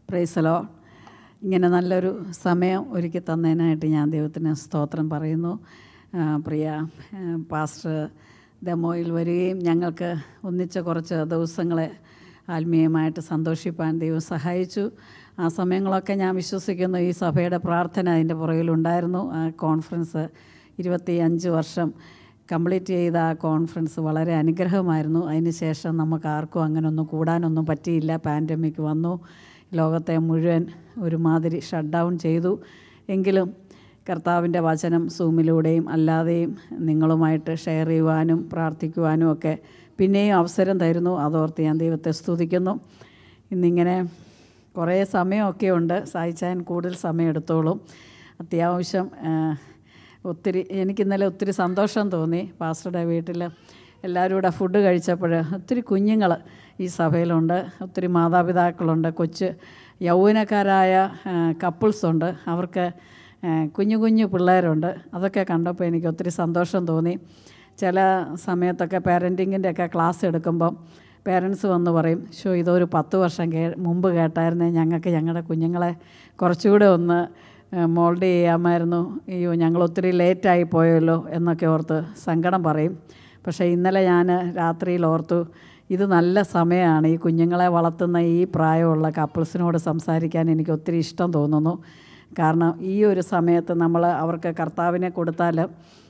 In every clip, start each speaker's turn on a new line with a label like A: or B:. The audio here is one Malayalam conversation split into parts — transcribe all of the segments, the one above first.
A: പ്രൈസലോ ഇങ്ങനെ നല്ലൊരു സമയം ഒരുക്കി തന്നതിനായിട്ട് ഞാൻ ദൈവത്തിന് സ്തോത്രം പറയുന്നു ആ, പ്രിയ ആ, പാസ്റ്റർ ദമോയിൽ വരികയും ഞങ്ങൾക്ക് ഒന്നിച്ച കുറച്ച് ദിവസങ്ങളെ ആത്മീയമായിട്ട് സന്തോഷിപ്പാൻ ദൈവം സഹായിച്ചു ആ സമയങ്ങളൊക്കെ ഞാൻ വിശ്വസിക്കുന്നു ഈ സഭയുടെ പ്രാർത്ഥന അതിൻ്റെ പുറകിലുണ്ടായിരുന്നു ആ കോൺഫറൻസ് ഇരുപത്തി അഞ്ച് വർഷം കംപ്ലീറ്റ് ചെയ്ത ആ കോൺഫറൻസ് വളരെ അനുഗ്രഹമായിരുന്നു അതിന് ശേഷം നമുക്ക് ആർക്കും അങ്ങനെയൊന്നും കൂടാനൊന്നും പറ്റിയില്ല പാൻഡമിക് വന്നു ലോകത്തെ മുഴുവൻ ഒരുമാതിരി ഷട്ട് ഡൗൺ ചെയ്തു എങ്കിലും കർത്താവിൻ്റെ വചനം സൂമിലൂടെയും അല്ലാതെയും നിങ്ങളുമായിട്ട് ഷെയർ ചെയ്യുവാനും പ്രാർത്ഥിക്കുവാനും ഒക്കെ പിന്നെയും അവസരം തരുന്നു അതോർത്ത് ഞാൻ ദൈവത്തെ സ്തുതിക്കുന്നു ഇന്നിങ്ങനെ കുറേ സമയമൊക്കെ ഉണ്ട് സായിച്ചാൻ കൂടുതൽ സമയം എടുത്തോളും അത്യാവശ്യം ആ, ഒത്തിരി എനിക്കിന്നലെ ഒത്തിരി സന്തോഷം തോന്നി പാസ്റ്ററുടെ വീട്ടിൽ എല്ലാവരും കൂടെ ഫുഡ് കഴിച്ചപ്പോൾ ഒത്തിരി കുഞ്ഞുങ്ങൾ ഈ സഭയിലുണ്ട് ഒത്തിരി മാതാപിതാക്കളുണ്ട് കൊച്ച് യൗവനക്കാരായ കപ്പിൾസ് ഉണ്ട് അവർക്ക് ആ, കുഞ്ഞു കുഞ്ഞു പിള്ളേരുണ്ട് അതൊക്കെ കണ്ടപ്പോൾ എനിക്ക് ഒത്തിരി സന്തോഷം തോന്നി ചില സമയത്തൊക്കെ പാരൻറ്റിങ്ങിൻ്റെ ഒക്കെ ക്ലാസ് എടുക്കുമ്പം പേരൻസ് വന്ന് പറയും ഷോ ഇതൊരു പത്ത് വർഷം കേ മുമ്പ് കേട്ടായിരുന്നേ ഞങ്ങൾക്ക് ഞങ്ങളുടെ കുഞ്ഞുങ്ങളെ കുറച്ചുകൂടെ ഒന്ന് മോൾഡ് ചെയ്യാമായിരുന്നു അയ്യോ ഞങ്ങൾ ഒത്തിരി ലേറ്റായി പോയല്ലോ എന്നൊക്കെ ഓർത്ത് സങ്കടം പറയും പക്ഷേ ഇന്നലെ ഞാൻ രാത്രിയിൽ ഓർത്തു ഇത് നല്ല സമയമാണ് ഈ കുഞ്ഞുങ്ങളെ വളർത്തുന്ന ഈ പ്രായമുള്ള കപ്പിൾസിനോട് സംസാരിക്കാൻ എനിക്ക് ഒത്തിരി ഇഷ്ടം തോന്നുന്നു കാരണം ഈ ഒരു സമയത്ത് നമ്മൾ അവർക്ക് കർത്താവിനെ കൊടുത്താൽ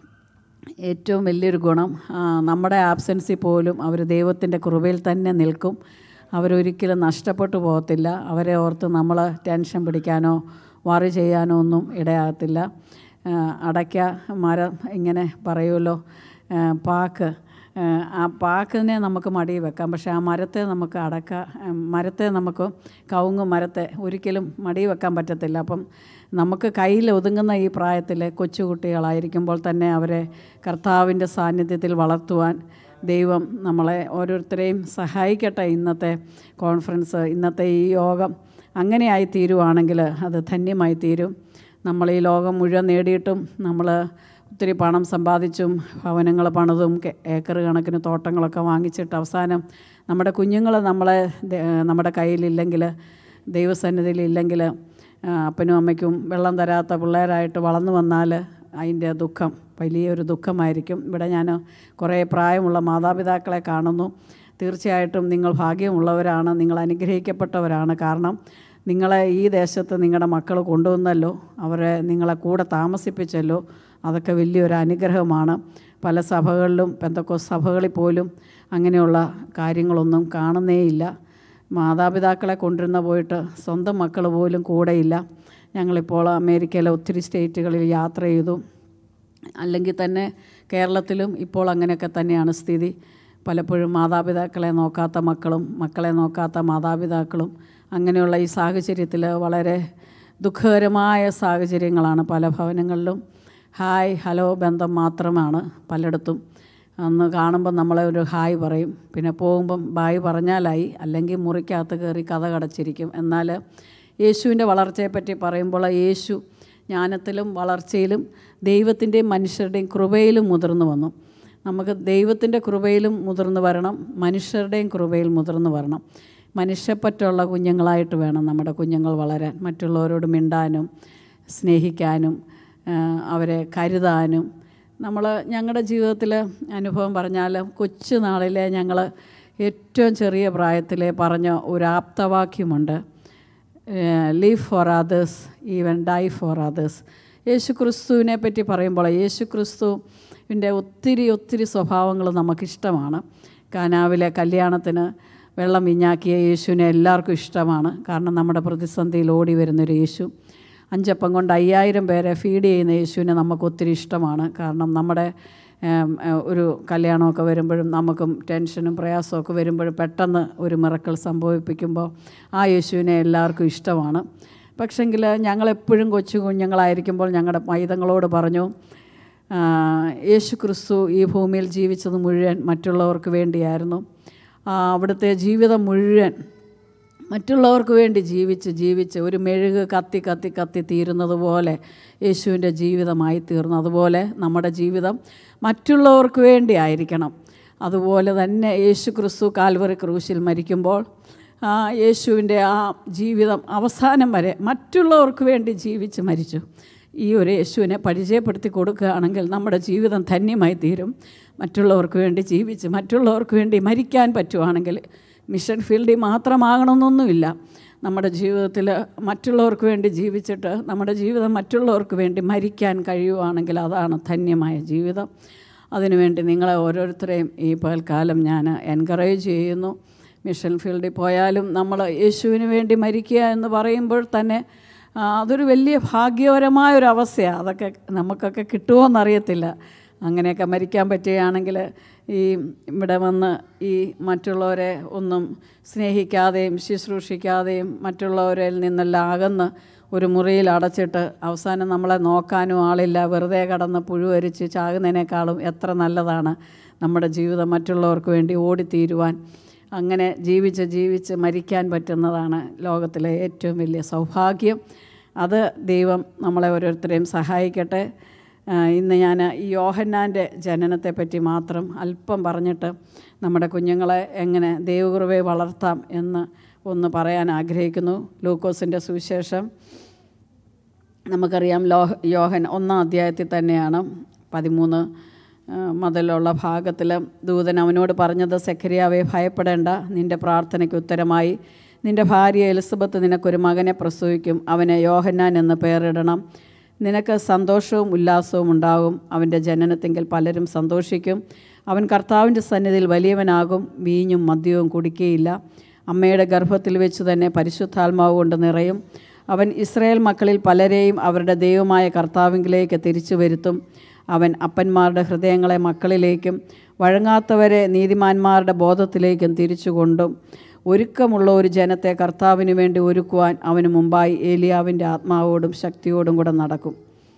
A: ഏറ്റവും വലിയൊരു ഗുണം ആ, നമ്മുടെ ആബ്സെൻസിൽ പോലും അവർ ദൈവത്തിൻ്റെ കൃപയിൽ തന്നെ നിൽക്കും അവരൊരിക്കലും നഷ്ടപ്പെട്ടു പോകത്തില്ല അവരെ ഓർത്ത് നമ്മൾ ടെൻഷൻ പിടിക്കാനോ വറി ചെയ്യാനോ ഒന്നും ഇടയാകത്തില്ല ആ, അടയ്ക്ക മരം ഇങ്ങനെ പറയുമല്ലോ ആ, പാക്ക് ആ, ആ പാക്കിനെ നമുക്ക് മടി വെക്കാം പക്ഷേ ആ മരത്തെ നമുക്ക് അടക്ക ആ, മരത്തെ നമുക്ക് കവുങ്ങ് മരത്തെ ഒരിക്കലും മടി വെക്കാൻ പറ്റത്തില്ല അപ്പം നമുക്ക് കയ്യിൽ ഒതുങ്ങുന്ന ഈ പ്രായത്തിൽ കൊച്ചുകുട്ടികളായിരിക്കുമ്പോൾ തന്നെ അവരെ കർത്താവിൻ്റെ സാന്നിധ്യത്തിൽ വളർത്തുവാൻ ദൈവം നമ്മളെ ഓരോരുത്തരെയും സഹായിക്കട്ടെ ഇന്നത്തെ കോൺഫറൻസ് ഇന്നത്തെ ഈ യോഗം അങ്ങനെയായി തീരുവാണെങ്കിൽ അത് ധന്യമായി തീരും നമ്മൾ ഈ ലോകം മുഴുവൻ നേടിയിട്ടും നമ്മൾ ഒത്തിരി പണം സമ്പാദിച്ചും ഭവനങ്ങൾ പണിതും കെ- ഏക്കർ കണക്കിന് തോട്ടങ്ങളൊക്കെ വാങ്ങിച്ചിട്ട് അവസാനം നമ്മുടെ കുഞ്ഞുങ്ങൾ നമ്മളെ ദ- നമ്മുടെ കയ്യിലില്ലെങ്കിൽ ദൈവസന്നിധിയിൽ ഇല്ലെങ്കിൽ അപ്പനും അമ്മയ്ക്കും വെള്ളം തരാത്ത പിള്ളേരായിട്ട് വളർന്നു വന്നാൽ അതിൻ്റെ ദുഃഖം വലിയൊരു ദുഃഖമായിരിക്കും ഇവിടെ ഞാൻ കുറേ പ്രായമുള്ള മാതാപിതാക്കളെ കാണുന്നു തീർച്ചയായിട്ടും നിങ്ങൾ ഭാഗ്യമുള്ളവരാണ് നിങ്ങൾ അനുഗ്രഹിക്കപ്പെട്ടവരാണ് കാരണം നിങ്ങളെ ഈ ദേശത്ത് നിങ്ങളുടെ മക്കൾ കൊണ്ടുവന്നല്ലോ അവരെ നിങ്ങളെ കൂടെ താമസിപ്പിച്ചല്ലോ അതൊക്കെ വലിയൊരു അനുഗ്രഹമാണ് പല സഭകളിലും പെന്തക്കോ സഭകളിൽ പോലും അങ്ങനെയുള്ള കാര്യങ്ങളൊന്നും കാണുന്നേയില്ല മാതാപിതാക്കളെ കൊണ്ടുവരുന്ന പോയിട്ട് സ്വന്തം മക്കൾ പോലും കൂടെയില്ല ഞങ്ങളിപ്പോൾ അമേരിക്കയിലെ ഒത്തിരി സ്റ്റേറ്റുകളിൽ യാത്ര ചെയ്തു അല്ലെങ്കിൽ തന്നെ കേരളത്തിലും ഇപ്പോൾ അങ്ങനെയൊക്കെ തന്നെയാണ് സ്ഥിതി പലപ്പോഴും മാതാപിതാക്കളെ നോക്കാത്ത മക്കളും മക്കളെ നോക്കാത്ത മാതാപിതാക്കളും അങ്ങനെയുള്ള ഈ സാഹചര്യത്തിൽ വളരെ ദുഃഖകരമായ സാഹചര്യങ്ങളാണ് പല ഭവനങ്ങളിലും ഹായ് ഹലോ ബന്ധം മാത്രമാണ് പലയിടത്തും അന്ന് കാണുമ്പോൾ നമ്മളെ ഒരു ഹായ് പറയും പിന്നെ പോകുമ്പം ബായ് പറഞ്ഞാലായി അല്ലെങ്കിൽ മുറിക്കകത്ത് കയറി കഥ കടച്ചിരിക്കും എന്നാൽ യേശുവിൻ്റെ വളർച്ചയെപ്പറ്റി പറയുമ്പോൾ യേശു ജ്ഞാനത്തിലും വളർച്ചയിലും ദൈവത്തിൻ്റെയും മനുഷ്യരുടെയും കൃപയിലും മുതിർന്നു വന്നു നമുക്ക് ദൈവത്തിൻ്റെ കൃപയിലും മുതിർന്നു വരണം മനുഷ്യരുടെയും കൃപയിൽ മുതിർന്നു വരണം മനുഷ്യപ്പറ്റുള്ള കുഞ്ഞുങ്ങളായിട്ട് വേണം നമ്മുടെ കുഞ്ഞുങ്ങൾ വളരാൻ മറ്റുള്ളവരോട് മിണ്ടാനും സ്നേഹിക്കാനും ആ, അവരെ കരുതാനും നമ്മൾ ഞങ്ങളുടെ ജീവിതത്തിൽ അനുഭവം പറഞ്ഞാൽ കൊച്ചു നാളിലെ ഞങ്ങൾ ഏറ്റവും ചെറിയ പ്രായത്തിൽ പറഞ്ഞ ഒരു ആപ്തവാക്യമുണ്ട് live for others even die for others യേശു ക്രിസ്തുവിനെ പറ്റി പറയുമ്പോൾ യേശു ക്രിസ്തുവിൻ്റെ ഒത്തിരി ഒത്തിരി സ്വഭാവങ്ങൾ നമുക്കിഷ്ടമാണ് കാനാവിലെ കല്യാണത്തിന് വെള്ളം വിഞ്ഞാക്കിയ യേശുവിനെ എല്ലാവർക്കും ഇഷ്ടമാണ് കാരണം നമ്മുടെ പ്രതിസന്ധിയിൽ ഓടി വരുന്നൊരു യേശു അഞ്ചപ്പം കൊണ്ട് അയ്യായിരം പേരെ ഫീഡ് ചെയ്യുന്ന യേശുവിനെ നമുക്ക് ഒത്തിരി ഇഷ്ടമാണ് കാരണം നമ്മുടെ ഏം, ഏ, ഒരു കല്യാണമൊക്കെ വരുമ്പോഴും നമുക്കും ടെൻഷനും പ്രയാസമൊക്കെ വരുമ്പോഴും പെട്ടെന്ന് ഒരു മിറക്കൾ സംഭവിപ്പിക്കുമ്പോൾ ആ യേശുവിനെ എല്ലാവർക്കും ഇഷ്ടമാണ് പക്ഷെങ്കിൽ ഞങ്ങളെപ്പോഴും കൊച്ചു കുഞ്ഞുങ്ങളായിരിക്കുമ്പോൾ ഞങ്ങളുടെ മൈതങ്ങളോട് പറഞ്ഞു ആ, യേശു ക്രിസ്തു ഈ ഭൂമിയിൽ ജീവിച്ചത് മുഴുവൻ മറ്റുള്ളവർക്ക് വേണ്ടിയായിരുന്നു ആ, അവിടുത്തെ ജീവിതം മുഴുവൻ മറ്റുള്ളവർക്ക് വേണ്ടി ജീവിച്ച് ജീവിച്ച് ഒരു മെഴുക് കത്തി കത്തി കത്തി തീരുന്നത് പോലെ യേശുവിൻ്റെ ജീവിതമായി തീർന്നു അതുപോലെ നമ്മുടെ ജീവിതം മറ്റുള്ളവർക്ക് വേണ്ടി ആയിരിക്കണം അതുപോലെ തന്നെ യേശു ക്രിസ്തു കാൽവറി ക്രൂശിൽ മരിക്കുമ്പോൾ ആ യേശുവിൻ്റെ ആ ജീവിതം അവസാനം വരെ മറ്റുള്ളവർക്ക് വേണ്ടി ജീവിച്ച് മരിച്ചു ഈ ഒരു യേശുവിനെ പരിചയപ്പെടുത്തി കൊടുക്കുകയാണെങ്കിൽ നമ്മുടെ ജീവിതം ധന്യമായി തീരും മറ്റുള്ളവർക്ക് വേണ്ടി ജീവിച്ച് മറ്റുള്ളവർക്ക് വേണ്ടി മരിക്കാൻ പറ്റുവാണെങ്കിൽ മിഷൻ ഫീൽഡിൽ മാത്രമാകണമെന്നൊന്നുമില്ല നമ്മുടെ ജീവിതത്തിൽ മറ്റുള്ളവർക്ക് വേണ്ടി ജീവിച്ചിട്ട് നമ്മുടെ ജീവിതം മറ്റുള്ളവർക്ക് വേണ്ടി മരിക്കാൻ കഴിയുവാണെങ്കിൽ അതാണ് ധന്യമായ ജീവിതം അതിനുവേണ്ടി നിങ്ങളെ ഓരോരുത്തരെയും ഈ പകൽക്കാലം ഞാൻ എൻകറേജ് ചെയ്യുന്നു മിഷൻ ഫീൽഡിൽ പോയാലും നമ്മൾ യേശുവിന് വേണ്ടി മരിക്കുക എന്ന് പറയുമ്പോൾ തന്നെ ആ, അതൊരു വലിയ ഭാഗ്യപരമായ ഒരു അവസ്ഥയാണ് അതൊക്കെ നമുക്കൊക്കെ കിട്ടുമോ എന്നറിയത്തില്ല അങ്ങനെയൊക്കെ മരിക്കാൻ പറ്റുകയാണെങ്കിൽ ഈ ഇവിടെ വന്ന് ഈ മറ്റുള്ളവരെ ഒന്നും സ്നേഹിക്കാതെയും ശുശ്രൂഷിക്കാതെയും മറ്റുള്ളവരിൽ നിന്നെല്ലാം അകന്ന് ഒരു മുറിയിൽ അടച്ചിട്ട് അവസാനം നമ്മളെ നോക്കാനും ആളില്ല വെറുതെ കടന്ന് പുഴുവരിച്ച് ചാകുന്നതിനേക്കാളും എത്ര നല്ലതാണ് നമ്മുടെ ജീവിതം മറ്റുള്ളവർക്ക് വേണ്ടി ഓടിത്തീരുവാൻ അങ്ങനെ ജീവിച്ച് ജീവിച്ച് മരിക്കാൻ പറ്റുന്നതാണ് ലോകത്തിലെ ഏറ്റവും വലിയ സൗഭാഗ്യം അത് ദൈവം നമ്മളെ ഓരോരുത്തരെയും സഹായിക്കട്ടെ ആ, ഇന്ന് ഞാൻ ഈ യോഹന്നാൻ്റെ ജനനത്തെ പറ്റി മാത്രം അല്പം പറഞ്ഞിട്ട് നമ്മുടെ കുഞ്ഞുങ്ങളെ എങ്ങനെ ദൈവകൃപയെ വളർത്താം എന്ന് ഒന്ന് പറയാൻ ആഗ്രഹിക്കുന്നു ലൂക്കോസിൻ്റെ സുവിശേഷം നമുക്കറിയാം ലോ യോഹൻ ഒന്നാം അധ്യായത്തിൽ തന്നെയാണ് പതിമൂന്ന് ആ, മുതലുള്ള ഭാഗത്തിൽ ദൂതൻ അവനോട് പറഞ്ഞത് സെഖരിയാവെ ഭയപ്പെടേണ്ട നിൻ്റെ പ്രാർത്ഥനയ്ക്ക് ഉത്തരമായി നിൻ്റെ ഭാര്യ എലിസബത്ത് നിനക്കൊരു മകനെ പ്രസവിക്കും അവനെ യോഹന്നാൻ എന്ന് പേരിടണം നിനക്ക് സന്തോഷവും ഉല്ലാസവും ഉണ്ടാകും അവൻ്റെ ജനനത്തെങ്കിൽ പലരും സന്തോഷിക്കും അവൻ കർത്താവിൻ്റെ സന്നിധിയിൽ വലിയവനാകും വീഞ്ഞും മദ്യവും കുടിക്കുകയില്ല അമ്മയുടെ ഗർഭത്തിൽ വെച്ച് തന്നെ പരിശുദ്ധാത്മാവ് കൊണ്ട് നിറയും അവൻ ഇസ്രായേൽ മക്കളിൽ പലരെയും അവരുടെ ദൈവമായ കർത്താവിങ്കിലേക്ക് തിരിച്ചു വരുത്തും അവൻ അപ്പന്മാരുടെ ഹൃദയങ്ങളെ മക്കളിലേക്കും വഴങ്ങാത്തവരെ നീതിമാന്മാരുടെ ബോധത്തിലേക്കും തിരിച്ചു കൊണ്ടും ഒരുക്കമുള്ള ഒരു ജനത്തെ കർത്താവിന് വേണ്ടി ഒരുക്കുവാൻ അവന് മുമ്പായി ഏലിയാവിൻ്റെ ആത്മാവോടും ശക്തിയോടും കൂടെ നടക്കും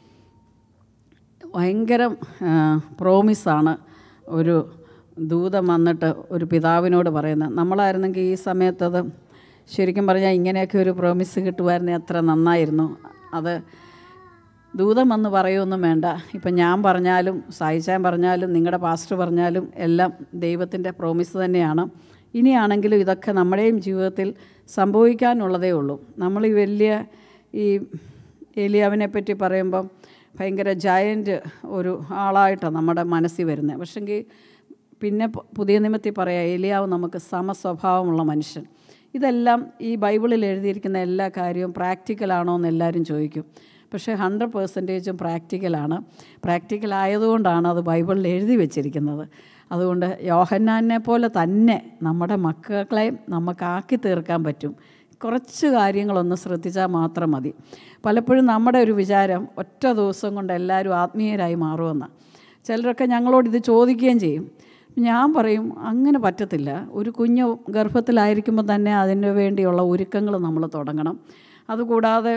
A: ഭയങ്കര പ്രോമിസാണ് ഒരു ദൂതം വന്നിട്ട് ഒരു പിതാവിനോട് പറയുന്നത് നമ്മളായിരുന്നെങ്കിൽ ഈ സമയത്തത് ശരിക്കും പറഞ്ഞാൽ ഇങ്ങനെയൊക്കെ ഒരു പ്രോമിസ് കിട്ടുമായിരുന്നെങ്കിൽ എത്ര നന്നായിരുന്നു അത് ദൂതം വന്ന് പറയുമൊന്നും വേണ്ട ഇപ്പം ഞാൻ പറഞ്ഞാലും സായിച്ചാൻ പറഞ്ഞാലും നിങ്ങളുടെ പാസ്റ്റർ പറഞ്ഞാലും എല്ലാം ദൈവത്തിൻ്റെ പ്രോമിസ് തന്നെയാണ് ഇനിയാണെങ്കിലും ഇതൊക്കെ നമ്മുടെയും ജീവിതത്തിൽ സംഭവിക്കാനുള്ളതേ ഉള്ളൂ നമ്മൾ ഈ വലിയ ഈ ഏലിയാവിനെ പറ്റി പറയുമ്പം ഭയങ്കര ജയൻ്റ് ഒരു ആളായിട്ടാണ് നമ്മുടെ മനസ്സിൽ വരുന്നത് പക്ഷെങ്കിൽ പിന്നെ പ- പുതിയ നിയമത്തിൽ പറയാം ഏലിയാവ് നമുക്ക് സമസ്വഭാവമുള്ള മനുഷ്യൻ ഇതെല്ലാം ഈ ബൈബിളിൽ എഴുതിയിരിക്കുന്ന എല്ലാ കാര്യവും പ്രാക്ടിക്കലാണോ എന്ന് എല്ലാവരും ചോദിക്കും പക്ഷേ ഹൺഡ്രഡ് പേഴ്സൻറ്റേജും പ്രാക്ടിക്കലാണ് പ്രാക്ടിക്കൽ ആയതുകൊണ്ടാണ് അത് ബൈബിളിൽ എഴുതി വെച്ചിരിക്കുന്നത് അതുകൊണ്ട് യോഹന്നാനെ പോലെ തന്നെ നമ്മുടെ മക്കളെ നമുക്കാക്കി തീർക്കാൻ പറ്റും കുറച്ച് കാര്യങ്ങളൊന്ന് ശ്രദ്ധിച്ചാൽ മാത്രം മതി പലപ്പോഴും നമ്മുടെ ഒരു വിചാരം ഒറ്റ ദിവസം കൊണ്ട് എല്ലാവരും ആത്മീയരായി മാറുമെന്നാണ് ചിലരൊക്കെ ഞങ്ങളോട് ഇത് ചോദിക്കുകയും ചെയ്യും ഞാൻ പറയും അങ്ങനെ പറ്റത്തില്ല ഒരു കുഞ്ഞ് ഗർഭത്തിലായിരിക്കുമ്പോൾ തന്നെ അതിന് വേണ്ടിയുള്ള ഒരുക്കങ്ങൾ നമ്മൾ തുടങ്ങണം അതുകൂടാതെ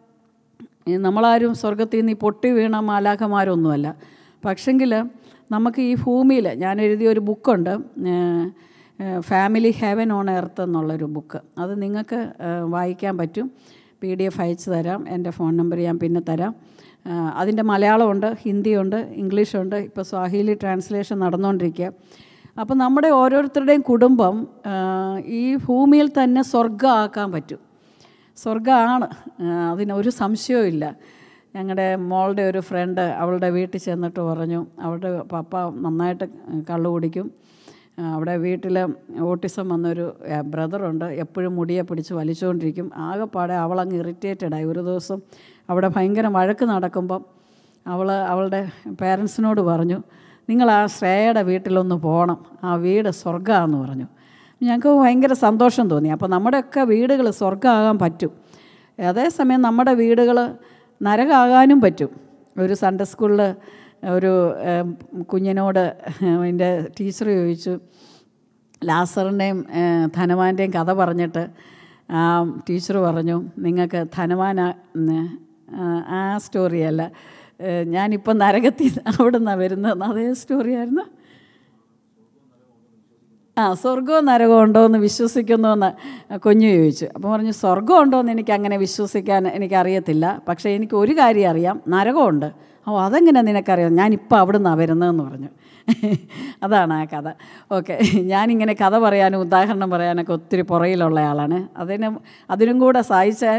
A: ഈ നമ്മളാരും സ്വർഗത്തിൽ നിന്ന് ഈ പൊട്ടി വീണ മാലാഖമാരൊന്നുമല്ല പക്ഷെങ്കിൽ നമുക്ക് ഈ ഭൂമിയിൽ ഞാൻ എഴുതിയ ഒരു ബുക്കുണ്ട് ഫാമിലി ഹെവൻ ഓൺ എർത്ത് എന്നുള്ളൊരു ബുക്ക് അത് നിങ്ങൾക്ക് ഏഹ്, വായിക്കാൻ പറ്റും പി ഡി എഫ് അയച്ചു തരാം എൻ്റെ ഫോൺ നമ്പർ ഞാൻ പിന്നെ തരാം ഏഹ്, അതിൻ്റെ മലയാളമുണ്ട് ഹിന്ദിയുണ്ട് ഇംഗ്ലീഷുണ്ട് ഇപ്പോൾ സ്വാഹിലി ട്രാൻസ്ലേഷൻ നടന്നുകൊണ്ടിരിക്കുക അപ്പോൾ നമ്മുടെ ഓരോരുത്തരുടെയും കുടുംബം ഏഹ്, ഈ ഭൂമിയിൽ തന്നെ സ്വർഗ്ഗമാക്കാൻ പറ്റും സ്വർഗ്ഗമാണ് അതിനൊരു സംശയവും ഇല്ല ഞങ്ങളുടെ മോളുടെ ഒരു ഫ്രണ്ട് അവളുടെ വീട്ടിൽ ചെന്നിട്ട് പറഞ്ഞു അവളുടെ പപ്പ നന്നായിട്ട് കള്ളു കുടിക്കും ആ, അവിടെ വീട്ടിൽ ഓട്ടിസം വന്നൊരു ബ്രദറുണ്ട് എപ്പോഴും മുടിയെ പിടിച്ച് വലിച്ചുകൊണ്ടിരിക്കും ആകെപ്പാടെ അവളങ്ങ് ഇറിറ്റേറ്റഡായി ഒരു ദിവസം അവിടെ ഭയങ്കര വഴക്ക് നടക്കുമ്പം അവൾ അവളുടെ പേരൻസിനോട് പറഞ്ഞു നിങ്ങൾ ആ ശ്രേയയുടെ വീട്ടിലൊന്ന് പോകണം ആ വീട് സ്വർഗ്ഗമാണെന്ന് പറഞ്ഞു ഞങ്ങൾക്ക് ഭയങ്കര സന്തോഷം തോന്നി അപ്പോൾ നമ്മുടെയൊക്കെ വീടുകൾ സ്വർഗ്ഗമാകാൻ പറ്റും അതേസമയം നമ്മുടെ വീടുകൾ നരകാകാനും പറ്റും ഒരു സൺഡേ സ്കൂളിൽ ഒരു ഏം, കുഞ്ഞിനോട് അതിൻ്റെ ടീച്ചർ ചോദിച്ചു ലാസറിൻ്റെയും ഏഹ്, ധനവാൻ്റെയും കഥ പറഞ്ഞിട്ട് ആ ടീച്ചർ പറഞ്ഞു നിങ്ങൾക്ക് ധനവാൻ ആ സ്റ്റോറിയല്ല ഏഹ്, ഞാനിപ്പം നരകത്തിൽ അവിടെ നിന്നാണ് വരുന്നത് അതേ സ്റ്റോറിയായിരുന്നു ആ സ്വർഗവും നരകവും ഉണ്ടോ എന്ന് വിശ്വസിക്കുന്നു എന്ന് കുഞ്ഞു ചോദിച്ചു അപ്പോൾ പറഞ്ഞു സ്വർഗം ഉണ്ടോ എന്ന് എനിക്ക് അങ്ങനെ വിശ്വസിക്കാൻ എനിക്കറിയത്തില്ല പക്ഷേ എനിക്ക് ഒരു കാര്യം അറിയാം നരകമുണ്ട് ഓ അതെങ്ങനെ നിനക്കറിയാം ഞാനിപ്പോൾ അവിടെ നിന്നാണ് വരുന്നതെന്ന് പറഞ്ഞു അതാണ് ആ കഥ ഓക്കെ ഞാനിങ്ങനെ കഥ പറയാനും ഉദാഹരണം പറയാനൊക്കെ ഒത്തിരി പുറയിലുള്ള ആളാണ് അതിന് അതിനും കൂടെ സഹായിച്ചാൻ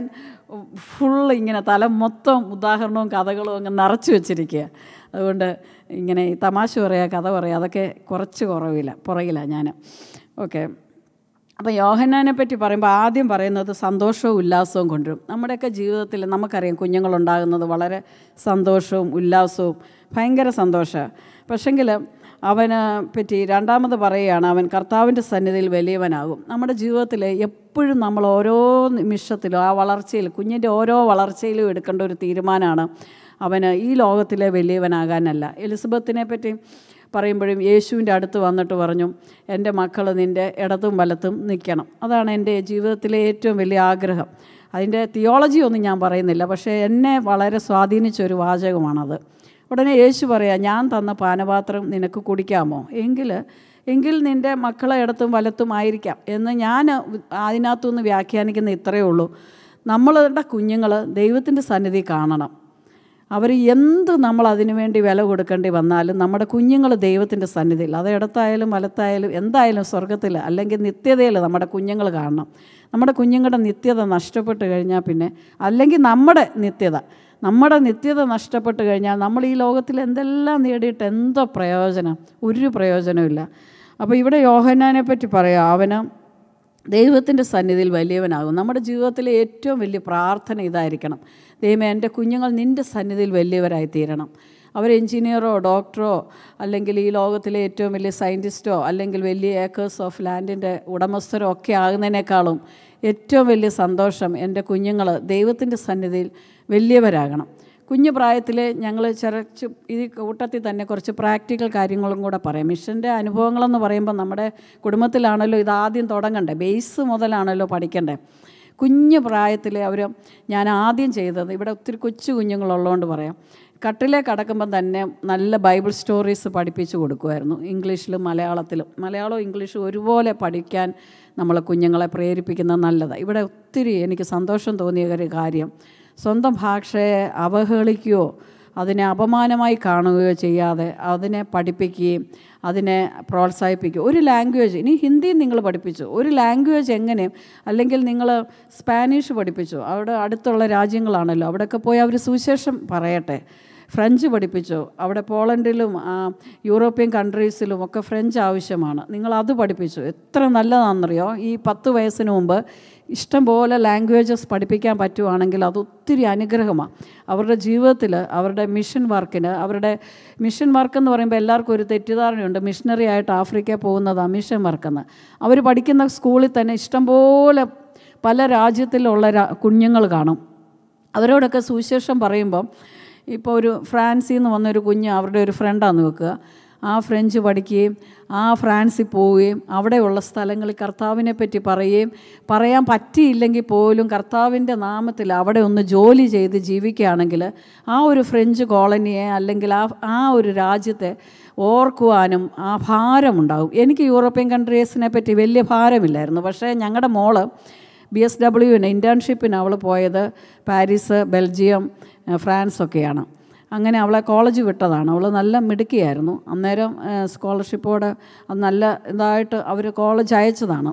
A: ഫുൾ ഇങ്ങനെ തല മൊത്തം ഉദാഹരണവും കഥകളും അങ്ങ് നിറച്ച് വെച്ചിരിക്കുക അതുകൊണ്ട് ഇങ്ങനെ ഈ തമാശ പറയുക കഥ പറയുക അതൊക്കെ കുറച്ച് കുറവില്ല പുറകില്ല ഞാൻ ഓക്കെ അപ്പോൾ യോഹന്നാനെ പറ്റി പറയുമ്പോൾ ആദ്യം പറയുന്നത് സന്തോഷവും ഉല്ലാസവും കൊണ്ടുവരും നമ്മുടെയൊക്കെ ജീവിതത്തിൽ നമുക്കറിയാം കുഞ്ഞുങ്ങളുണ്ടാകുന്നത് വളരെ സന്തോഷവും ഉല്ലാസവും ഭയങ്കര സന്തോഷമാണ് പക്ഷെങ്കിൽ അവന് പറ്റി രണ്ടാമത് പറയുകയാണ് അവൻ കർത്താവിൻ്റെ സന്നിധിയിൽ വലിയവനാകും നമ്മുടെ ജീവിതത്തിൽ എപ്പോഴും നമ്മൾ ഓരോ നിമിഷത്തിലും ആ വളർച്ചയിൽ കുഞ്ഞിൻ്റെ ഓരോ വളർച്ചയിലും എടുക്കേണ്ട ഒരു തീരുമാനമാണ് അവന് ഈ ലോകത്തിലെ വലിയവനാകാനല്ല എലിസബത്തിനെ പറ്റി പറയുമ്പോഴും യേശുവിൻ്റെ അടുത്ത് വന്നിട്ട് പറഞ്ഞു എൻ്റെ മക്കൾ നിൻ്റെ ഇടത്തും വലത്തും നിൽക്കണം അതാണ് എൻ്റെ ജീവിതത്തിലെ ഏറ്റവും വലിയ ആഗ്രഹം അതിൻ്റെ തിയോളജി ഒന്നും ഞാൻ പറയുന്നില്ല പക്ഷേ എന്നെ വളരെ സ്വാധീനിച്ച ഒരു വാചകമാണത് ഉടനെ യേശു പറയാം ഞാൻ തന്ന പാനപാത്രം നിനക്ക് കുടിക്കാമോ എങ്കിൽ എങ്കിൽ നിൻ്റെ മക്കളെ ഇടത്തും വലത്തും ആയിരിക്കാം എന്ന് ഞാൻ അതിനകത്തുനിന്ന് വ്യാഖ്യാനിക്കുന്ന ഇത്രയേ ഉള്ളൂ നമ്മളുടെ കുഞ്ഞുങ്ങൾ ദൈവത്തിൻ്റെ സന്നിധി കാണണം അവർ എന്ത് നമ്മൾ അതിനു വേണ്ടി വില കൊടുക്കേണ്ടി വന്നാലും നമ്മുടെ കുഞ്ഞുങ്ങൾ ദൈവത്തിൻ്റെ സന്നിധിയിൽ അത് ഇടത്തായാലും വലത്തായാലും എന്തായാലും സ്വർഗത്തിൽ അല്ലെങ്കിൽ നിത്യതയിൽ നമ്മുടെ കുഞ്ഞുങ്ങൾ കാണണം നമ്മുടെ കുഞ്ഞുങ്ങളുടെ നിത്യത നഷ്ടപ്പെട്ട് കഴിഞ്ഞാൽ പിന്നെ അല്ലെങ്കിൽ നമ്മുടെ നിത്യത നമ്മുടെ നിത്യത നഷ്ടപ്പെട്ട് കഴിഞ്ഞാൽ നമ്മൾ ഈ ലോകത്തിൽ എന്തെല്ലാം നേടിയിട്ട് എന്തോ പ്രയോജനം ഒരു പ്രയോജനമില്ല അപ്പോൾ ഇവിടെ യോഹന്നാനെ പറ്റി പറയാം അവന് ദൈവത്തിൻ്റെ സന്നിധിയിൽ വലിയവനാകും നമ്മുടെ ജീവിതത്തിലെ ഏറ്റവും വലിയ പ്രാർത്ഥന ഇതായിരിക്കണം ദൈവമേ എൻ്റെ കുഞ്ഞുങ്ങൾ നിൻ്റെ സന്നിധിയിൽ വലിയവരായി തീരണം അവർ എഞ്ചിനീയറോ ഡോക്ടറോ അല്ലെങ്കിൽ ഈ ലോകത്തിലെ ഏറ്റവും വലിയ സയൻറ്റിസ്റ്റോ അല്ലെങ്കിൽ വലിയ ഏക്കേഴ്സ് ഓഫ് ലാൻഡിൻ്റെ ഉടമസ്ഥരോ ഒക്കെ ആകുന്നതിനേക്കാളും ഏറ്റവും വലിയ സന്തോഷം എൻ്റെ കുഞ്ഞുങ്ങൾ ദൈവത്തിൻ്റെ സന്നിധിയിൽ വലിയവരാകണം കുഞ്ഞു പ്രായത്തിൽ ഞങ്ങൾ ചെറച്ച് ഈ കൂട്ടത്തിൽ തന്നെ കുറച്ച് പ്രാക്ടിക്കൽ കാര്യങ്ങളും കൂടെ പറയാം മിഷൻ്റെ അനുഭവങ്ങളെന്ന് പറയുമ്പോൾ നമ്മുടെ കുടുംബത്തിലാണല്ലോ ഇത് ആദ്യം തുടങ്ങണ്ടേ ബേസ് മുതലാണല്ലോ പഠിക്കണ്ടേ കുഞ്ഞു പ്രായത്തിൽ അവർ ഞാൻ ആദ്യം ചെയ്തത് ഇവിടെ ഒത്തിരി കൊച്ചു കുഞ്ഞുങ്ങളുള്ളതുകൊണ്ട് പറയാം കട്ടിലേ കിടക്കുമ്പം തന്നെ നല്ല ബൈബിൾ സ്റ്റോറീസ് പഠിപ്പിച്ചു കൊടുക്കുമായിരുന്നു ഇംഗ്ലീഷിലും മലയാളത്തിലും മലയാളവും ഇംഗ്ലീഷും ഒരുപോലെ പഠിക്കാൻ നമ്മൾ കുഞ്ഞുങ്ങളെ പ്രേരിപ്പിക്കുന്നത് നല്ലതാണ് ഇവിടെ ഒത്തിരി എനിക്ക് സന്തോഷം തോന്നിയ ഒരു കാര്യം സ്വന്തം ഭാഷയെ അവഹേളിക്കുകയോ അതിനെ അപമാനമായി കാണുകയോ ചെയ്യാതെ അതിനെ പഠിപ്പിക്കുകയും അതിനെ പ്രോത്സാഹിപ്പിക്കുക ഒരു ലാംഗ്വേജ് ഇനി ഹിന്ദി നിങ്ങൾ പഠിപ്പിച്ചു ഒരു ലാംഗ്വേജ് എങ്ങനെ അല്ലെങ്കിൽ നിങ്ങൾ സ്പാനിഷ് പഠിപ്പിച്ചു അവിടെ അടുത്തുള്ള രാജ്യങ്ങളാണല്ലോ അവിടെയൊക്കെ പോയി അവർ സുവിശേഷം പറയട്ടെ ഫ്രഞ്ച് പഠിപ്പിച്ചു അവിടെ പോളണ്ടിലും യൂറോപ്യൻ കൺട്രീസിലും ഒക്കെ ഫ്രഞ്ച് ആവശ്യമാണ് നിങ്ങൾ അത് പഠിപ്പിച്ചു എത്ര നല്ലതാണെന്നറിയോ ഈ പത്ത് വയസ്സിന് മുമ്പ് ഇഷ്ടംപോലെ ലാംഗ്വേജസ് പഠിപ്പിക്കാൻ പറ്റുവാണെങ്കിൽ അത് ഒത്തിരി അനുഗ്രഹമാണ് അവരുടെ ജീവിതത്തിൽ അവരുടെ മിഷൻ വർക്കിന് അവരുടെ മിഷൻ വർക്ക് എന്ന് പറയുമ്പോൾ എല്ലാവർക്കും ഒരു തെറ്റിദ്ധാരണയുണ്ട് മിഷണറി ആയിട്ട് ആഫ്രിക്ക പോകുന്നതാണ് മിഷൻ വർക്കെന്ന് അവർ പഠിക്കുന്ന സ്കൂളിൽ തന്നെ ഇഷ്ടംപോലെ പല രാജ്യത്തിലുള്ള കുഞ്ഞുങ്ങൾ കാണും അവരോടൊക്കെ സുവിശേഷം പറയുമ്പം ഇപ്പോൾ ഒരു ഫ്രാൻസിൽ നിന്ന് വന്നൊരു കുഞ്ഞ് അവരുടെ ഒരു ഫ്രണ്ടാന്ന് വെക്കുക ആ ഫ്രഞ്ച് പഠിക്കുകയും ആ ഫ്രാൻസിൽ പോവുകയും അവിടെയുള്ള സ്ഥലങ്ങളിൽ കർത്താവിനെ പറ്റി പറയുകയും പറയാൻ പറ്റിയില്ലെങ്കിൽ പോലും കർത്താവിൻ്റെ നാമത്തിൽ അവിടെ ഒന്ന് ജോലി ചെയ്ത് ജീവിക്കുകയാണെങ്കിൽ ആ ഒരു ഫ്രഞ്ച് കോളനിയെ അല്ലെങ്കിൽ ആ ആ ഒരു രാജ്യത്തെ ഓർക്കുവാനും ആ ഭാരമുണ്ടാകും എനിക്ക് യൂറോപ്യൻ കൺട്രീസിനെ പറ്റി വലിയ ഭാരമില്ലായിരുന്നു പക്ഷേ ഞങ്ങളുടെ മോള് ബി എസ് ഡബ്ല്യുവിന് ഇൻറ്റേൺഷിപ്പിന് അവൾ പോയത് പാരീസ് ബെൽജിയം ഫ്രാൻസ് ഒക്കെയാണ് അങ്ങനെ അവളെ കോളേജ് വിട്ടതാണ് അവൾ നല്ല മിടുക്കിയായിരുന്നു അന്നേരം സ്കോളർഷിപ്പോടെ അത് നല്ല ഇതായിട്ട് അവർ കോളേജ് അയച്ചതാണ്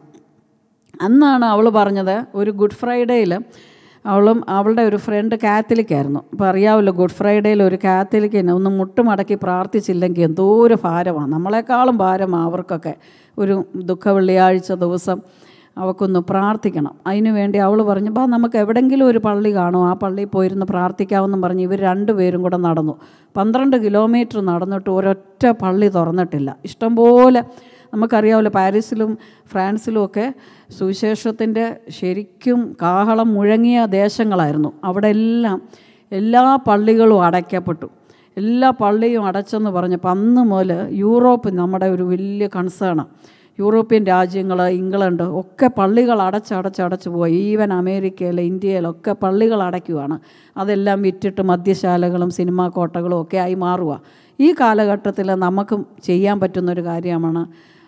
A: അന്നാണ് അവൾ പറഞ്ഞത് ഒരു ഗുഡ് ഫ്രൈഡേയിൽ അവളും അവളുടെ ഒരു ഫ്രണ്ട് കാത്തലിക്കായിരുന്നു അപ്പോൾ അറിയാമല്ലോ ഗുഡ് ഫ്രൈഡേയിൽ ഒരു കാത്തലിക്കിനെ ഒന്ന് മുട്ടുമടക്കി പ്രാർത്ഥിച്ചില്ലെങ്കിൽ എന്തോ ഒരു ഭാരമാണ് നമ്മളെക്കാളും ഭാരമാണ് അവർക്കൊക്കെ ഒരു ദുഃഖ വെള്ളിയാഴ്ച ദിവസം അവൾക്കൊന്ന് പ്രാർത്ഥിക്കണം അതിനു വേണ്ടി അവൾ പറഞ്ഞു ബാ നമുക്ക് എവിടെയെങ്കിലും ഒരു പള്ളി കാണും ആ പള്ളിയിൽ പോയിരുന്ന് പ്രാർത്ഥിക്കാമെന്നും പറഞ്ഞ് ഇവർ രണ്ടുപേരും കൂടെ നടന്നു പന്ത്രണ്ട് കിലോമീറ്റർ നടന്നിട്ട് ഒരൊറ്റ പള്ളി തുറന്നിട്ടില്ല ഇഷ്ടംപോലെ നമുക്കറിയാമല്ലോ പാരീസിലും ഫ്രാൻസിലും ഒക്കെ സുവിശേഷത്തിൻ്റെ ശരിക്കും കാഹളം മുഴങ്ങിയ ദേശങ്ങളായിരുന്നു അവിടെ എല്ലാം എല്ലാ പള്ളികളും അടയ്ക്കപ്പെട്ടു എല്ലാ പള്ളിയും അടച്ചെന്ന് പറഞ്ഞപ്പോൾ അന്ന് മുതൽ യൂറോപ്പ് നമ്മുടെ ഒരു വലിയ കൺസേണാണ് യൂറോപ്യൻ രാജ്യങ്ങൾ ഇംഗ്ലണ്ട് ഒക്കെ പള്ളികൾ അടച്ചടച്ചടച്ച് പോയി ഈവൻ അമേരിക്കയിൽ ഇന്ത്യയിലൊക്കെ പള്ളികൾ അടയ്ക്കുവാണ് അതെല്ലാം വിറ്റിട്ട് മദ്യശാലകളും സിനിമാ കോട്ടകളും ഒക്കെ ആയി മാറുക ഈ കാലഘട്ടത്തിൽ നമുക്കും ചെയ്യാൻ പറ്റുന്നൊരു കാര്യമാണ്